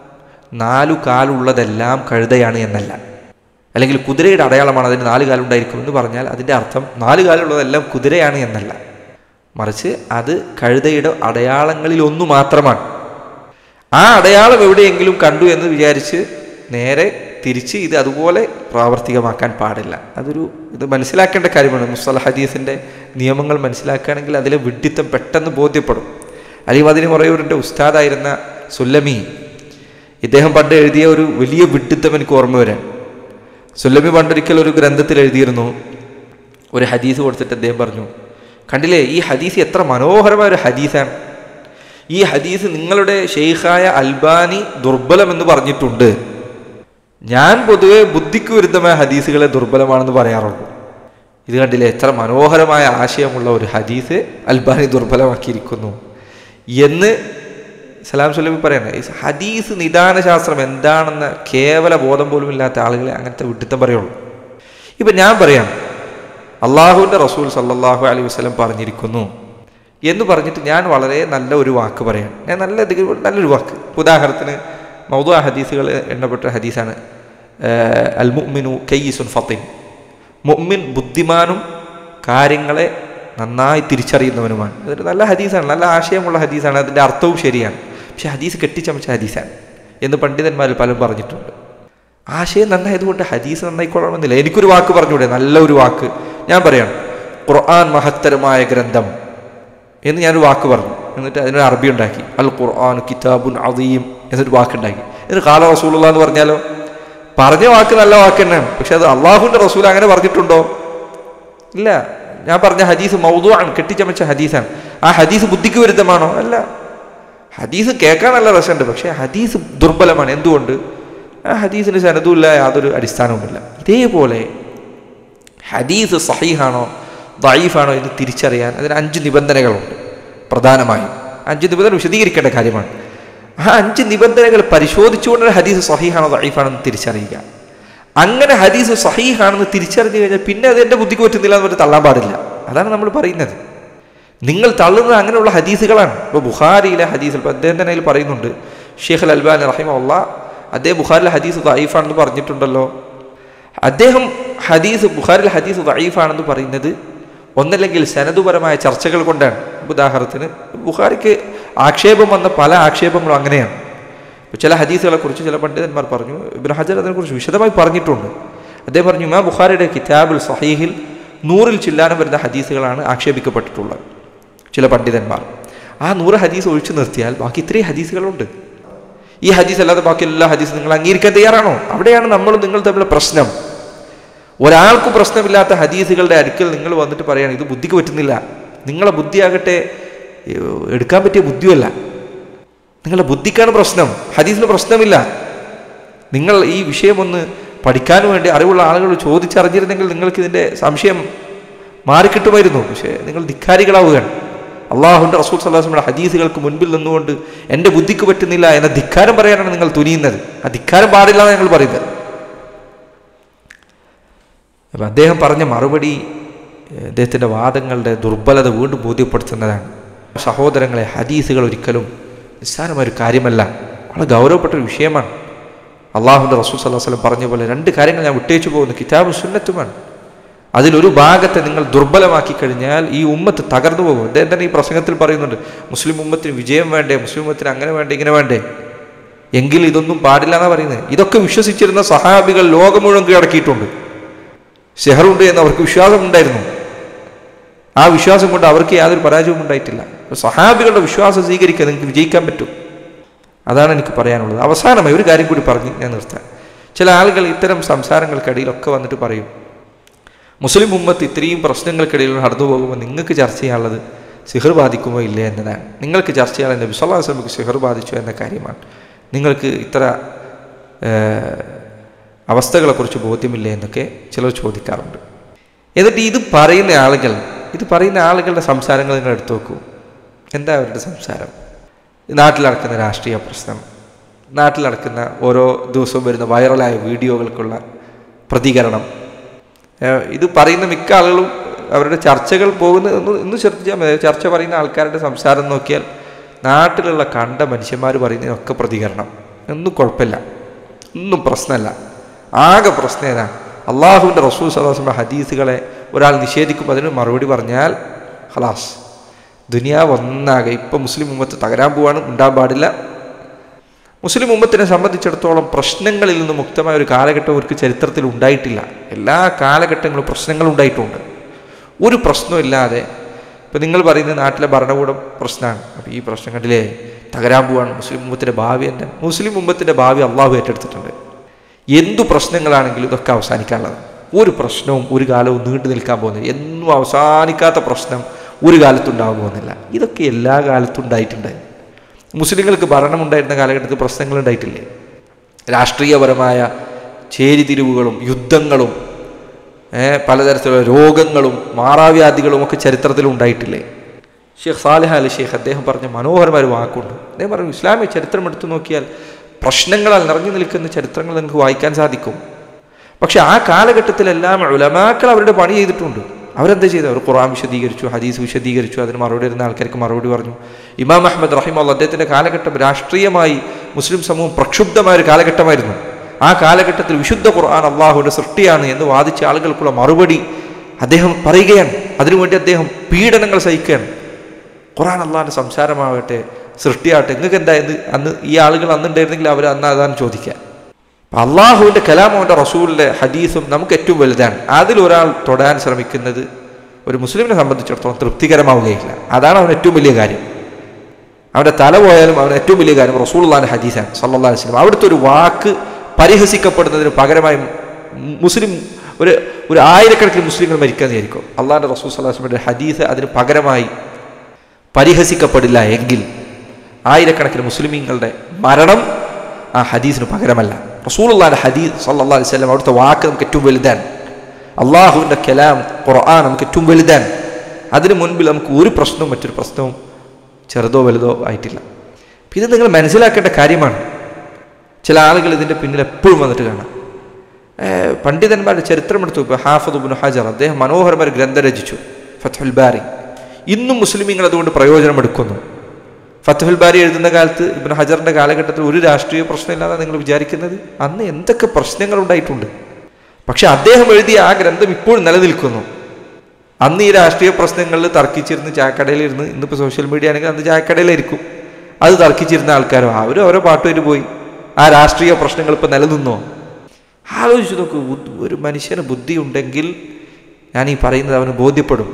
നാലു കാലുള്ളതെല്ലാം കഴുതയാണ് എന്നല്ല അല്ലെങ്കിൽ കുതിരയുടെ അടയാളമാണ് അതിന് നാല് കാലുണ്ടായിരിക്കും എന്ന് പറഞ്ഞാൽ അതിൻ്റെ അർത്ഥം നാല് കാലുള്ളതെല്ലാം കുതിരയാണ് എന്നല്ല മറിച്ച് അത് കഴുതയുടെ അടയാളങ്ങളിൽ ഒന്ന് മാത്രമാണ് ആ അടയാളം എവിടെയെങ്കിലും കണ്ടു എന്ന് വിചാരിച്ച് നേരെ തിരിച്ച് ഇത് അതുപോലെ പ്രാവർത്തികമാക്കാൻ പാടില്ല അതൊരു ഇത് മനസ്സിലാക്കേണ്ട കാര്യമാണ് മുസ്തല ഹദീസിൻ്റെ നിയമങ്ങൾ മനസ്സിലാക്കുകയാണെങ്കിൽ അതിലെ വിഡ്ഢിത്തം പെട്ടെന്ന് ബോധ്യപ്പെടും അലി മദിനി മുറയൂരിൻ്റെ ഉസ്താദായിരുന്ന സുല്ലമി ഇദ്ദേഹം പണ്ട് എഴുതിയ ഒരു വലിയ വിഡ്ഢിത്തം എനിക്ക് ഓർമ്മ വരാൻ സുല്ലമി പണ്ടൊരിക്കൽ ഒരു ഗ്രന്ഥത്തിൽ എഴുതിയിരുന്നു ഒരു ഹദീസ് കൊടുത്തിട്ട് അദ്ദേഹം പറഞ്ഞു കണ്ടില്ലേ ഈ ഹദീസ് എത്ര മനോഹരമായ ഒരു ഹദീസാണ് ഈ ഹദീസ് നിങ്ങളുടെ ഷെയ്ഖായ അൽബാനി ദുർബലമെന്ന് പറഞ്ഞിട്ടുണ്ട് ഞാൻ പൊതുവെ ബുദ്ധിക്ക് വിരുദ്ധമായ ഹദീസുകളെ ദുർബലമാണെന്ന് പറയാറുള്ളൂ ഇത് കണ്ടില്ലേ എത്ര മനോഹരമായ ആശയമുള്ള ഒരു ഹദീസ് അൽബാനി ദുർബലമാക്കിയിരിക്കുന്നു എന്ന് സലാം സുലമി പറയണേ ഹദീസ് നിദാന ശാസ്ത്രം എന്താണെന്ന കേവല ബോധം പോലും ഇല്ലാത്ത ആളുകളെ അങ്ങനത്തെ വിഡിത്തം പറയുള്ളൂ ഇപ്പം ഞാൻ പറയാം അള്ളാഹുവിൻ്റെ റസൂൽ സല്ലാഹു അലൈഹി വസ്ലം പറഞ്ഞിരിക്കുന്നു എന്ന് പറഞ്ഞിട്ട് ഞാൻ വളരെ നല്ല ഒരു വാക്ക് പറയാം ഞാൻ നല്ല അധികം നല്ലൊരു വാക്ക് ഉദാഹരണത്തിന് മൗദു ഹദീസുകൾ എണ്ണപ്പെട്ട ഹദീസാണ് അൽ മുഅ്മിനു കയ്യിസുൻ ഫത്തിൻ മുഅ്മിൻ ബുദ്ധിമാനും കാര്യങ്ങളെ നന്നായി തിരിച്ചറിയുന്നവനുമാണ് അതൊരു നല്ല ഹദീസാണ് നല്ല ആശയമുള്ള ഹദീസാണ് അതിൻ്റെ അർത്ഥവും ശരിയാണ് പക്ഷെ ഹദീസ് കെട്ടിച്ചമച്ച ഹദീസാണ് എന്ന് പണ്ഡിതന്മാരിൽ പലരും പറഞ്ഞിട്ടുണ്ട് ആശയം നന്നായതുകൊണ്ട് ഹദീസ് നന്നായിക്കൊള്ളണമെന്നില്ല എനിക്കൊരു വാക്ക് പറഞ്ഞൂടെ നല്ല ഒരു വാക്ക് ഞാൻ പറയാം ഖുർആൻ മഹത്തരമായ ഗ്രന്ഥം എന്ന് ഞാനൊരു വാക്ക് പറഞ്ഞു എന്നിട്ട് അതിനൊരു അറബി ഉണ്ടാക്കി അൽ ഖുർആൻ കിതാബുൻ അദീം എന്നൊരു വാക്കുണ്ടാക്കി എന്നിട്ട് കാല റസൂലുള്ള എന്ന് പറഞ്ഞാലോ പറഞ്ഞ വാക്ക് നല്ല വാക്ക് തന്നെയാണ് പക്ഷെ അത് അള്ളാഹുവിൻ്റെ റസൂൽ അങ്ങനെ പറഞ്ഞിട്ടുണ്ടോ ഇല്ല ഞാൻ പറഞ്ഞ ഹദീസ് മൗതുവാണ് കെട്ടിച്ചമച്ച ഹദീസാണ് ആ ഹദീസ് ബുദ്ധിക്ക് വിരുദ്ധമാണോ അല്ല ഹദീസ് കേൾക്കാൻ നല്ല രസമുണ്ട് പക്ഷേ ഹദീസ് ദുർബലമാണ് എന്തുകൊണ്ട് ആ ഹദീസിന് സനതുമില്ല യാതൊരു അടിസ്ഥാനവുമില്ല ഇതേപോലെ ഹദീസ് സഹീഹാണോ ദൈഫാണോ എന്ന് തിരിച്ചറിയാൻ അതിന് അഞ്ച് നിബന്ധനകളുണ്ട് പ്രധാനമായും അഞ്ച് നിബന്ധന വിശദീകരിക്കേണ്ട കാര്യമാണ് ആ അഞ്ച് നിബന്ധനകൾ പരിശോധിച്ചുകൊണ്ട് ഹദീസ് സഹീഹാണോ ദൈഫാണോ എന്ന് തിരിച്ചറിയുക അങ്ങനെ ഹദീസ് സഹീഹാണെന്ന് തിരിച്ചറിഞ്ഞു കഴിഞ്ഞാൽ പിന്നെ അത് എൻ്റെ ബുദ്ധിക്ക് പറ്റുന്നില്ല എന്ന് പറഞ്ഞ് തള്ളാൻ പാടില്ല അതാണ് നമ്മൾ പറയുന്നത് നിങ്ങൾ തള്ളുന്നത് അങ്ങനെയുള്ള ഹദീസുകളാണ് ഇപ്പോൾ ബുഖാരിയിലെ ഹദീസ് ഇപ്പോൾ അദ്ദേഹം തന്നെ അതിൽ പറയുന്നുണ്ട് ഷെയ്ഖ് അൽ അൽബാൻ റഹിമുള്ള അദ്ദേഹം ബുഖാരിലെ ഹദീസ് ദൈഫാണെന്ന് പറഞ്ഞിട്ടുണ്ടല്ലോ അദ്ദേഹം ഹദീസ് ബുഖാരിലെ ഹദീസ് ദൈഫാണെന്ന് പറയുന്നത് ഒന്നല്ലെങ്കിൽ സനതുപരമായ ചർച്ചകൾ കൊണ്ടാണ് ഉദാഹരണത്തിന് ബുഖാരിക്ക് ആക്ഷേപം വന്ന പല ആക്ഷേപങ്ങളും അങ്ങനെയാണ് ഇപ്പോൾ ചില ഹദീസുകളെ കുറിച്ച് ചില പണ്ഡിതന്മാർ പറഞ്ഞു ഇബ്ൻ ഹജർ അതിനെക്കുറിച്ച് വിശദമായി പറഞ്ഞിട്ടുണ്ട് അദ്ദേഹം പറഞ്ഞു ഇമാം ബുഖാരിയുടെ കിതാബുൽ സഹീഹിൽ നൂറിൽ ചില്ലാനം വരുന്ന ഹദീസുകളാണ് ആക്ഷേപിക്കപ്പെട്ടിട്ടുള്ളത് ചില പണ്ഡിതന്മാർ ആ നൂറ് ഹദീസ് ഒഴിച്ചു നിർത്തിയാൽ ബാക്കി ഇത്രയും ഹദീസുകളുണ്ട് ഈ ഹദീസ് അല്ലാതെ ബാക്കി എല്ലാ ഹദീസും നിങ്ങൾ അംഗീകരിക്കാൻ തയ്യാറാണോ അവിടെയാണ് നമ്മൾ നിങ്ങൾ തമ്മിലുള്ള പ്രശ്നം ഒരാൾക്കും പ്രശ്നമില്ലാത്ത ഹദീസുകളുടെ അടുക്കൽ നിങ്ങൾ വന്നിട്ട് പറയാണ് ഇത് ബുദ്ധിക്ക് പറ്റുന്നില്ല നിങ്ങളെ ബുദ്ധിയാകട്ടെ ഏഹ്, എടുക്കാൻ പറ്റിയ ബുദ്ധിയല്ല നിങ്ങളുടെ ബുദ്ധിക്കാണ് പ്രശ്നം ഹദീസിന് പ്രശ്നമില്ല നിങ്ങൾ ഈ വിഷയം ഒന്ന് പഠിക്കാൻ വേണ്ടി അറിവുള്ള ആളുകൾ ചോദിച്ചറിഞ്ഞിരുന്നെങ്കിൽ നിങ്ങൾക്ക് ഇതിൻ്റെ സംശയം മാറിക്കിട്ടുമായിരുന്നു പക്ഷേ നിങ്ങൾ ധിക്കാരികളാവുകയാണ് അള്ളാഹുൻ്റെ റസൂൽ സല്ലാസ്മയുടെ ഹദീസുകൾക്ക് മുൻപിൽ നിന്നുകൊണ്ട് എൻ്റെ ബുദ്ധിക്ക് പറ്റുന്നില്ല എന്ന ധിക്കാരം പറയാനാണ് നിങ്ങൾ തുനിയുന്നത് ആ ധിക്കാരം പാടില്ല എന്ന് ഞങ്ങൾ പറയുന്നത് അപ്പം അദ്ദേഹം പറഞ്ഞ മറുപടി ഏഹ്, അദ്ദേഹത്തിൻ്റെ വാദങ്ങളുടെ ദുർബലത വീണ്ടും ബോധ്യപ്പെടുത്തുന്നതാണ് സഹോദരങ്ങളെ ഹദീസുകൾ ഒരിക്കലും നിസ്സാരമായ ഒരു കാര്യമല്ല വളരെ ഗൗരവപ്പെട്ട ഒരു വിഷയമാണ് അള്ളാഹുൻ്റെ റസൂൽ സല്ലാഹു വസ്ലം പറഞ്ഞ പോലെ രണ്ട് കാര്യങ്ങൾ ഞാൻ വിട്ടേച്ചു പോകുന്നു കിതാബും സുന്നത്തുമാണ് അതിലൊരു ഭാഗത്തെ നിങ്ങൾ ദുർബലമാക്കി കഴിഞ്ഞാൽ ഈ ഉമ്മത്ത് തകർന്നു പോകും അദ്ദേഹം തന്നെ ഈ പ്രസംഗത്തിൽ പറയുന്നുണ്ട് മുസ്ലിം ഉമ്മത്തിന് വിജയം വേണ്ടേ മുസ്ലിം ഉമ്മത്തിന് അങ്ങനെ വേണ്ടേ ഇങ്ങനെ വേണ്ടേ എങ്കിൽ ഇതൊന്നും പാടില്ല എന്നാണ് പറയുന്നത് ഇതൊക്കെ വിശ്വസിച്ചിരുന്ന സഹാബികൾ ലോകം മുഴുവൻ കീഴടക്കിയിട്ടുണ്ട് ഷെഹറുണ്ട് എന്ന് അവർക്ക് വിശ്വാസം ഉണ്ടായിരുന്നു ആ വിശ്വാസം കൊണ്ട് അവർക്ക് യാതൊരു പരാജയവും ഉണ്ടായിട്ടില്ല അപ്പോൾ സഹാബികളുടെ വിശ്വാസം സ്വീകരിക്കാൻ നിങ്ങൾക്ക് വിജയിക്കാൻ പറ്റും അതാണ് എനിക്ക് പറയാനുള്ളത് അവസാനമായി ഒരു കാര്യം കൂടി പറഞ്ഞ് ഞാൻ നിർത്താം ചില ആളുകൾ ഇത്തരം സംസാരങ്ങൾക്കിടയിലൊക്കെ വന്നിട്ട് പറയും മുസ്ലിം ഉമ്മത്ത് ഇത്രയും പ്രശ്നങ്ങൾക്കിടയിൽ നടന്നു പോകുമ്പോൾ നിങ്ങൾക്ക് ചർച്ച ചെയ്യാനുള്ളത് സിഹർ ബാധിക്കുമോ ഇല്ലേ എന്നതാണ് നിങ്ങൾക്ക് ചർച്ച ചെയ്യാൻ നബി സല്ലല്ലാഹു അലൈഹി വസല്ലമക്ക് സിഹർ ബാധിച്ചു എന്ന കാര്യമാണ് നിങ്ങൾക്ക് ഇത്ര ഏഹ്, അവസ്ഥകളെക്കുറിച്ച് ബോധ്യമില്ലേ എന്നൊക്കെ ചിലർ ചോദിക്കാറുണ്ട് എന്നിട്ട് ഇത് പറയുന്ന ആളുകൾ ഇത് പറയുന്ന ആളുകളുടെ സംസാരങ്ങൾ നിങ്ങൾ എടുത്തു നോക്കൂ എന്താ അവരുടെ സംസാരം നാട്ടിൽ നടക്കുന്ന രാഷ്ട്രീയ പ്രശ്നം നാട്ടിൽ നടക്കുന്ന ഓരോ ദിവസവും വരുന്ന വൈറലായ വീഡിയോകൾക്കുള്ള പ്രതികരണം ഏഹ് ഇത് പറയുന്ന മിക്ക ആളുകളും അവരുടെ ചർച്ചകൾ പോകുന്ന ഒന്ന് ഒന്ന് ശ്രദ്ധിച്ചാൽ മതി ചർച്ച പറയുന്ന ആൾക്കാരുടെ സംസാരം നോക്കിയാൽ നാട്ടിലുള്ള കണ്ട മനുഷ്യന്മാർ പറയുന്നതിനൊക്കെ പ്രതികരണം ഒന്നും കുഴപ്പമില്ല ഒന്നും പ്രശ്നമല്ല ആകെ പ്രശ്നം ഏതാ അള്ളാഹുവിൻ്റെ റസൂൽ സദാസിൻ്റെ ഹദീസുകളെ ഒരാൾ നിഷേധിക്കുമ്പോൾ അതിന് മറുപടി പറഞ്ഞാൽ ഹലാസ് ദുനിയാവ് ഒന്നാകെ ഇപ്പം മുസ്ലിം ഉമ്മത്ത് തകരാൻ പോവാണ് ഉണ്ടാൻ പാടില്ല മുസ്ലിം ഉമ്മത്തിനെ സംബന്ധിച്ചിടത്തോളം പ്രശ്നങ്ങളിൽ നിന്ന് മുക്തമായ ഒരു കാലഘട്ടം അവർക്ക് ചരിത്രത്തിൽ ഉണ്ടായിട്ടില്ല എല്ലാ കാലഘട്ടങ്ങളും പ്രശ്നങ്ങൾ ഉണ്ടായിട്ടുണ്ട് ഒരു പ്രശ്നമില്ലാതെ ഇപ്പം നിങ്ങൾ പറയുന്ന നാട്ടിലെ ഭരണകൂടം പ്രശ്നമാണ് അപ്പോൾ ഈ പ്രശ്നം കണ്ടില്ലേ തകരാൻ പോവാണ് മുസ്ലിം ഉമ്മത്തിൻ്റെ ഭാവി എൻ്റെ മുസ്ലിം ഉമ്മത്തിൻ്റെ ഭാവി അള്ളാഹു ഏറ്റെടുത്തിട്ടുണ്ട് എന്തു പ്രശ്നങ്ങളാണെങ്കിലും ഇതൊക്കെ അവസാനിക്കാനുള്ളത് ഒരു പ്രശ്നവും ഒരു കാലവും നീണ്ടു നിൽക്കാൻ പോകുന്നില്ല എന്നും അവസാനിക്കാത്ത പ്രശ്നം ഒരു കാലത്തുണ്ടാകാൻ പോകുന്നില്ല ഇതൊക്കെ എല്ലാ കാലത്തും ഉണ്ടായിട്ടുണ്ട് മുസ്ലിങ്ങൾക്ക് ഭരണമുണ്ടായിരുന്ന കാലഘട്ടത്തിൽ പ്രശ്നങ്ങൾ ഉണ്ടായിട്ടില്ലേ രാഷ്ട്രീയപരമായ ചേരിതിരിവുകളും യുദ്ധങ്ങളും ഏ, പലതരത്തിലുള്ള രോഗങ്ങളും മാറാവ്യാധികളും ഒക്കെ ചരിത്രത്തിൽ ഉണ്ടായിട്ടില്ലേ ഷെയ്ഖ് സാലിഹ് അലി ഷെയ്ഖ് അദ്ദേഹം പറഞ്ഞ മനോഹരമായ ഒരു വാക്കുണ്ട് അദ്ദേഹം പറഞ്ഞു ഇസ്ലാമിക ചരിത്രം എടുത്തു നോക്കിയാൽ പ്രശ്നങ്ങളാൽ നിറഞ്ഞു നിൽക്കുന്ന ചരിത്രങ്ങൾ നിങ്ങൾക്ക് വായിക്കാൻ സാധിക്കും പക്ഷെ ആ കാലഘട്ടത്തിലെല്ലാം ഉലമാക്കൾ അവരുടെ പണി ചെയ്തിട്ടുണ്ട് അവരെന്താ ചെയ്തത് അവർ ഖുറാൻ വിശദീകരിച്ചു ഹദീസ് വിശദീകരിച്ചു അതിന് മറുപടി വരുന്ന ആൾക്കാർക്ക് മറുപടി പറഞ്ഞു ഇമാം അഹമ്മദ് റഹിമുള്ള അദ്ദേഹത്തിൻ്റെ കാലഘട്ടം രാഷ്ട്രീയമായി മുസ്ലിം സമൂഹം പ്രക്ഷുബ്ധമായ ഒരു കാലഘട്ടമായിരുന്നു ആ കാലഘട്ടത്തിൽ വിശുദ്ധ ഖുർആൻ അള്ളാഹുവിൻ്റെ സൃഷ്ടിയാണ് എന്ന് വാദിച്ച ആളുകൾക്കുള്ള മറുപടി അദ്ദേഹം പറയുകയാണ് അതിനുവേണ്ടി അദ്ദേഹം പീഡനങ്ങൾ സഹിക്കുകയാണ് ഖുർആൻ അള്ളാഹിൻ്റെ സംസാരമാവട്ടെ സൃഷ്ടിയാവട്ടെ നിങ്ങൾക്ക് എന്താ ഇത് അന്ന് ഈ ആളുകൾ അന്നുണ്ടായിരുന്നെങ്കിൽ അവർ അന്ന് അതാണ് ചോദിക്കുക അപ്പം അള്ളാഹുവിൻ്റെ കലാമും അവൻ്റെ റസൂലിൻ്റെ ഹദീസും നമുക്ക് ഏറ്റവും വലുതാണ് അതിലൊരാൾ തൊടാൻ ശ്രമിക്കുന്നത് ഒരു മുസ്ലിമിനെ സംബന്ധിച്ചിടത്തോളം തൃപ്തികരമാവുകയില്ല അതാണ് അവൻ ഏറ്റവും വലിയ കാര്യം അവൻ്റെ തല പോയാലും അവൻ ഏറ്റവും വലിയ കാര്യം റസൂള്ളാൻ്റെ ഹദീസാണ് സല്ലാ വസ്ലം അവിടുത്തെ ഒരു വാക്ക് പരിഹസിക്കപ്പെടുന്നതിന് പകരമായി മുസ്ലിം ഒരു ഒരു ആയിരക്കണക്കിന് മുസ്ലിങ്ങൾ മരിക്കാന്ന് വിചാരിക്കും അള്ളാഹിൻ്റെ റസൂൽ സല്ലാസ്ലമിൻ്റെ ഹദീസ് അതിന് പകരമായി പരിഹസിക്കപ്പെടില്ല എങ്കിൽ ആയിരക്കണക്കിന് മുസ്ലിമീങ്ങളുടെ മരണം ആ ഹദീസിന് പകരമല്ല റസൂലുള്ളാഹിന്റെ ഹദീസ് സല്ലല്ലാഹു അലൈഹി വസല്ലം അവിടുത്തെ വാക്ക് നമുക്ക് ഏറ്റവും വലുതാണ് അള്ളാഹുവിൻ്റെ കലാം ഖുർആൻ നമുക്ക് ഏറ്റവും വലുതാണ് അതിന് മുൻപിൽ നമുക്ക് ഒരു പ്രശ്നവും മറ്റൊരു പ്രശ്നവും ചെറുതോ വലുതോ ആയിട്ടില്ല അപ്പം ഇത് നിങ്ങൾ മനസ്സിലാക്കേണ്ട കാര്യമാണ് ചില ആളുകൾ ഇതിൻ്റെ പിന്നിൽ എപ്പോഴും വന്നിട്ട് കാണാം ഏർ പണ്ഡിതന്മാരുടെ ചരിത്രം എടുത്തു ഇപ്പോൾ ഹാഫദ് ഉബുൻ ഹജർ അദ്ദേഹം മനോഹരമായ ഒരു ഗ്രന്ഥം രചിച്ചു ഫത്തുൽ ബാരി ഇന്നും മുസ്ലിമീങ്ങൾ അതുകൊണ്ട് പ്രയോജനം എടുക്കുന്നു ഫത്തുൽ ബാരി എഴുതുന്ന കാലത്ത് ഇബിൻ ഹജറിൻ്റെ കാലഘട്ടത്തിൽ ഒരു രാഷ്ട്രീയ പ്രശ്നമില്ലാതെ നിങ്ങൾ വിചാരിക്കുന്നത് അന്ന് എന്തൊക്കെ പ്രശ്നങ്ങൾ ഉണ്ടായിട്ടുണ്ട് പക്ഷെ അദ്ദേഹം എഴുതിയ ആ ഗ്രന്ഥം ഇപ്പോഴും നിലനിൽക്കുന്നു അന്ന് ഈ രാഷ്ട്രീയ പ്രശ്നങ്ങളിൽ തർക്കിച്ചിരുന്ന് ചായക്കടയിലിരുന്ന് ഇന്നിപ്പോൾ സോഷ്യൽ മീഡിയ ആണെങ്കിൽ അന്ന് ചായക്കടയിലായിരിക്കും അത് തർക്കിച്ചിരുന്ന ആൾക്കാരും അവരും ഓരോ പാട്ടുമായിട്ട് പോയി ആ രാഷ്ട്രീയ പ്രശ്നങ്ങൾ ഇപ്പം നിലനിന്നോ ആലോചിച്ച് നോക്കൂ ബുദ്ധ- ഒരു മനുഷ്യന് ബുദ്ധി ഉണ്ടെങ്കിൽ ഞാൻ ഈ പറയുന്നത് അവന് ബോധ്യപ്പെടും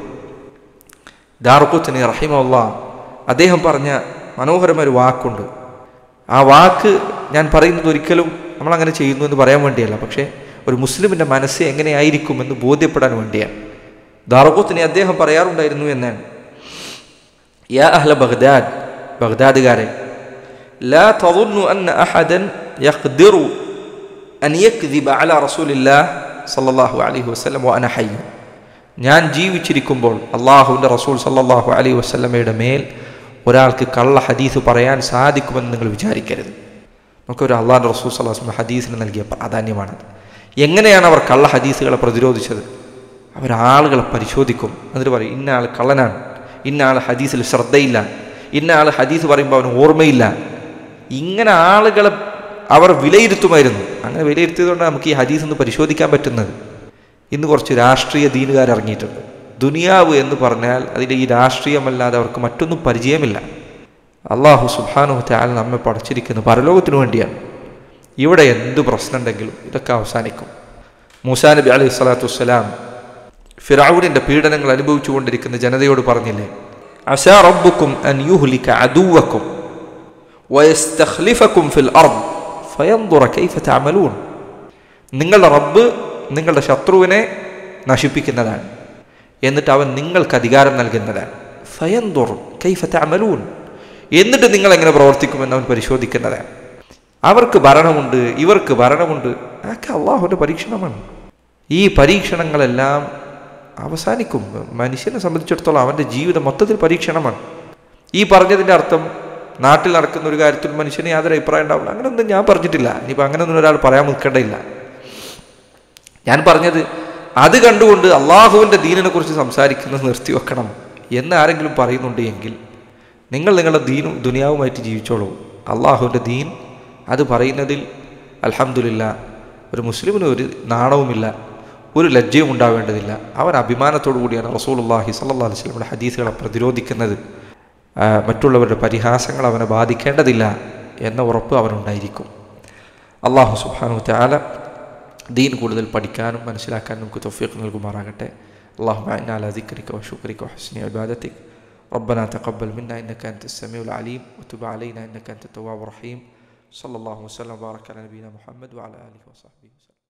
ദാർഖുത്തനി റഹിമല്ല അദ്ദേഹം പറഞ്ഞ മനോഹരമായ ഒരു വാക്കുണ്ട് ആ വാക്ക് ഞാൻ പറയുന്നത് ഒരിക്കലും നമ്മളങ്ങനെ ചെയ്യുന്നു എന്ന് പറയാൻ വേണ്ടിയല്ല പക്ഷേ ഒരു മുസ്ലിമിൻ്റെ മനസ്സ് എങ്ങനെയായിരിക്കും എന്ന് ബോധ്യപ്പെടാൻ വേണ്ടിയാണ് ദാർഖുത്തനി അദ്ദേഹം പറയാറുണ്ടായിരുന്നു എന്നാണ് യാ അഹ്ല ബഗ്ദാദ് ബഗ്ദാദുകാരെ لا تظن أن أحدا يقدر أن يكذب على رسول الله صلى الله عليه وسلم وأنا حي ഞാൻ ജീവിച്ചിരിക്കുമ്പോൾ അള്ളാഹുവിൻ്റെ റസൂൽ സല്ലല്ലാഹു അലൈഹി വസല്ലമയുടെ മേൽ ഒരാൾക്ക് കള്ള ഹദീസ് പറയാൻ സാധിക്കുമെന്ന് നിങ്ങൾ വിചാരിക്കരുത് നമുക്കൊരു അള്ളാഹിൻ്റെ റസൂൽ സല്ലല്ലാഹു അലൈഹി വസല്ലം ഹദീസിന് നൽകിയ പ്രാധാന്യമാണത് എങ്ങനെയാണ് അവർ കള്ള ഹദീസുകളെ പ്രതിരോധിച്ചത് അവരാളുകളെ പരിശോധിക്കും എന്നിട്ട് പറയും ഇന്ന ആൾ കള്ളനാണ് ഇന്ന ആൾ ഹദീസിൽ ശ്രദ്ധയില്ല ഇന്ന ആൾ ഹദീസ് പറയുമ്പോൾ അവന് ഓർമ്മയില്ല ഇങ്ങനെ ആളുകളെ അവർ വിലയിരുത്തുമായിരുന്നു അങ്ങനെ വിലയിരുത്തിയതുകൊണ്ട് നമുക്ക് ഈ ഹദീസ് ഒന്ന് പരിശോധിക്കാൻ പറ്റുന്നത് ഇന്ന് കുറച്ച് രാഷ്ട്രീയ ദീനുകാർ ഇറങ്ങിയിട്ടുണ്ട് ദുനിയാവ് എന്ന് പറഞ്ഞാൽ അതിൻ്റെ ഈ രാഷ്ട്രീയമല്ലാതെ അവർക്ക് മറ്റൊന്നും പരിചയമില്ല അള്ളാഹു സുബാനു താൽ നമ്മെ പഠിച്ചിരിക്കുന്നത് പരലോകത്തിനു വേണ്ടിയാണ് ഇവിടെ എന്ത് പ്രശ്നമുണ്ടെങ്കിലും ഇതൊക്കെ അവസാനിക്കും മൂസാ നബി അലൈഹി സ്വലാത്തു വസ്സലാം ഫിറൌനിന്റെ പീഡനങ്ങൾ അനുഭവിച്ചുകൊണ്ടിരിക്കുന്ന ജനതയോട് പറഞ്ഞില്ലേ അസാ റബ്ബുക്കും അൻ യുഹ്ലിക അദുവക്കും വയസ്തഖ്ലിഫക്കും ഫിൽ അർദ് ഫയൻദുറ കൈഫ തഅമലൂൻ നിങ്ങളുടെ റബ്ബ് നിങ്ങളുടെ ശത്രുവിനെ നശിപ്പിക്കുന്നതാണ് എന്നിട്ട് അവൻ നിങ്ങൾക്ക് അധികാരം നൽകുന്നതാണ് ഫയൻദുർ കൈഫ തഅമലൂൻ എന്നിട്ട് നിങ്ങൾ എങ്ങനെ പ്രവർത്തിക്കുമെന്ന് അവൻ പരിശോധിക്കുന്നതാണ് അവർക്ക് ഭരണമുണ്ട് ഇവർക്ക് ഭരണമുണ്ട് അതൊക്കെ അള്ളാഹുവിൻ്റെ പരീക്ഷണമാണ് ഈ പരീക്ഷണങ്ങളെല്ലാം അവസാനിക്കും മനുഷ്യനെ സംബന്ധിച്ചിടത്തോളം അവൻ്റെ ജീവിതം മൊത്തത്തിൽ പരീക്ഷണമാണ് ഈ പറഞ്ഞതിൻ്റെ അർത്ഥം നാട്ടിൽ നടക്കുന്ന ഒരു കാര്യത്തിൽ മനുഷ്യന് യാതൊരു അഭിപ്രായം ഉണ്ടാവില്ല അങ്ങനെയൊന്നും ഞാൻ പറഞ്ഞിട്ടില്ല ഇനിയിപ്പോൾ അങ്ങനെയൊന്നും ഒരാൾ പറയാൻ നിൽക്കേണ്ടയില്ല ഞാൻ പറഞ്ഞത് അത് കണ്ടുകൊണ്ട് അള്ളാഹുവിൻ്റെ ദീനിനെ കുറിച്ച് സംസാരിക്കുന്നത് നിർത്തിവെക്കണം എന്ന് ആരെങ്കിലും പറയുന്നുണ്ട് എങ്കിൽ നിങ്ങൾ നിങ്ങളുടെ ദീനും ദുനിയാവുമായിട്ട് ജീവിച്ചോളൂ അള്ളാഹുവിൻ്റെ ദീൻ അത് പറയുന്നതിൽ അൽഹംദുലില്ല ഒരു മുസ്ലിമിന് ഒരു നാണവുമില്ല ഒരു ലജ്ജയും ഉണ്ടാവേണ്ടതില്ല അവൻ അഭിമാനത്തോടു കൂടിയാണ് റസൂലുള്ളാഹി സ്വല്ലല്ലാഹി അലൈഹി വസല്ലമയുടെ ഹദീസുകളെ പ്രതിരോധിക്കുന്നത് ആ, മറ്റുള്ളവരുടെ പരിഹാസങ്ങൾ അവനെ ബാധിക്കേണ്ടതില്ല എന്ന ഉറപ്പ് അവനുണ്ടായിരിക്കും അള്ളാഹു സുബ്ഹാനഹു തആല ദീൻ കൂടുതൽ പഠിക്കാനും മനസ്സിലാക്കാനും നമുക്ക് തൗഫീഖ് നൽകുമാറാകട്ടെ اللهم اعنا على ذكرك وشكرك وحسن عبادتك ربنا تقبل منا انك انت السميع العليم وتب علينا انك انت التواب الرحيم صلى الله وسلم وبارك على نبينا محمد وعلى اله وصحبه وسلم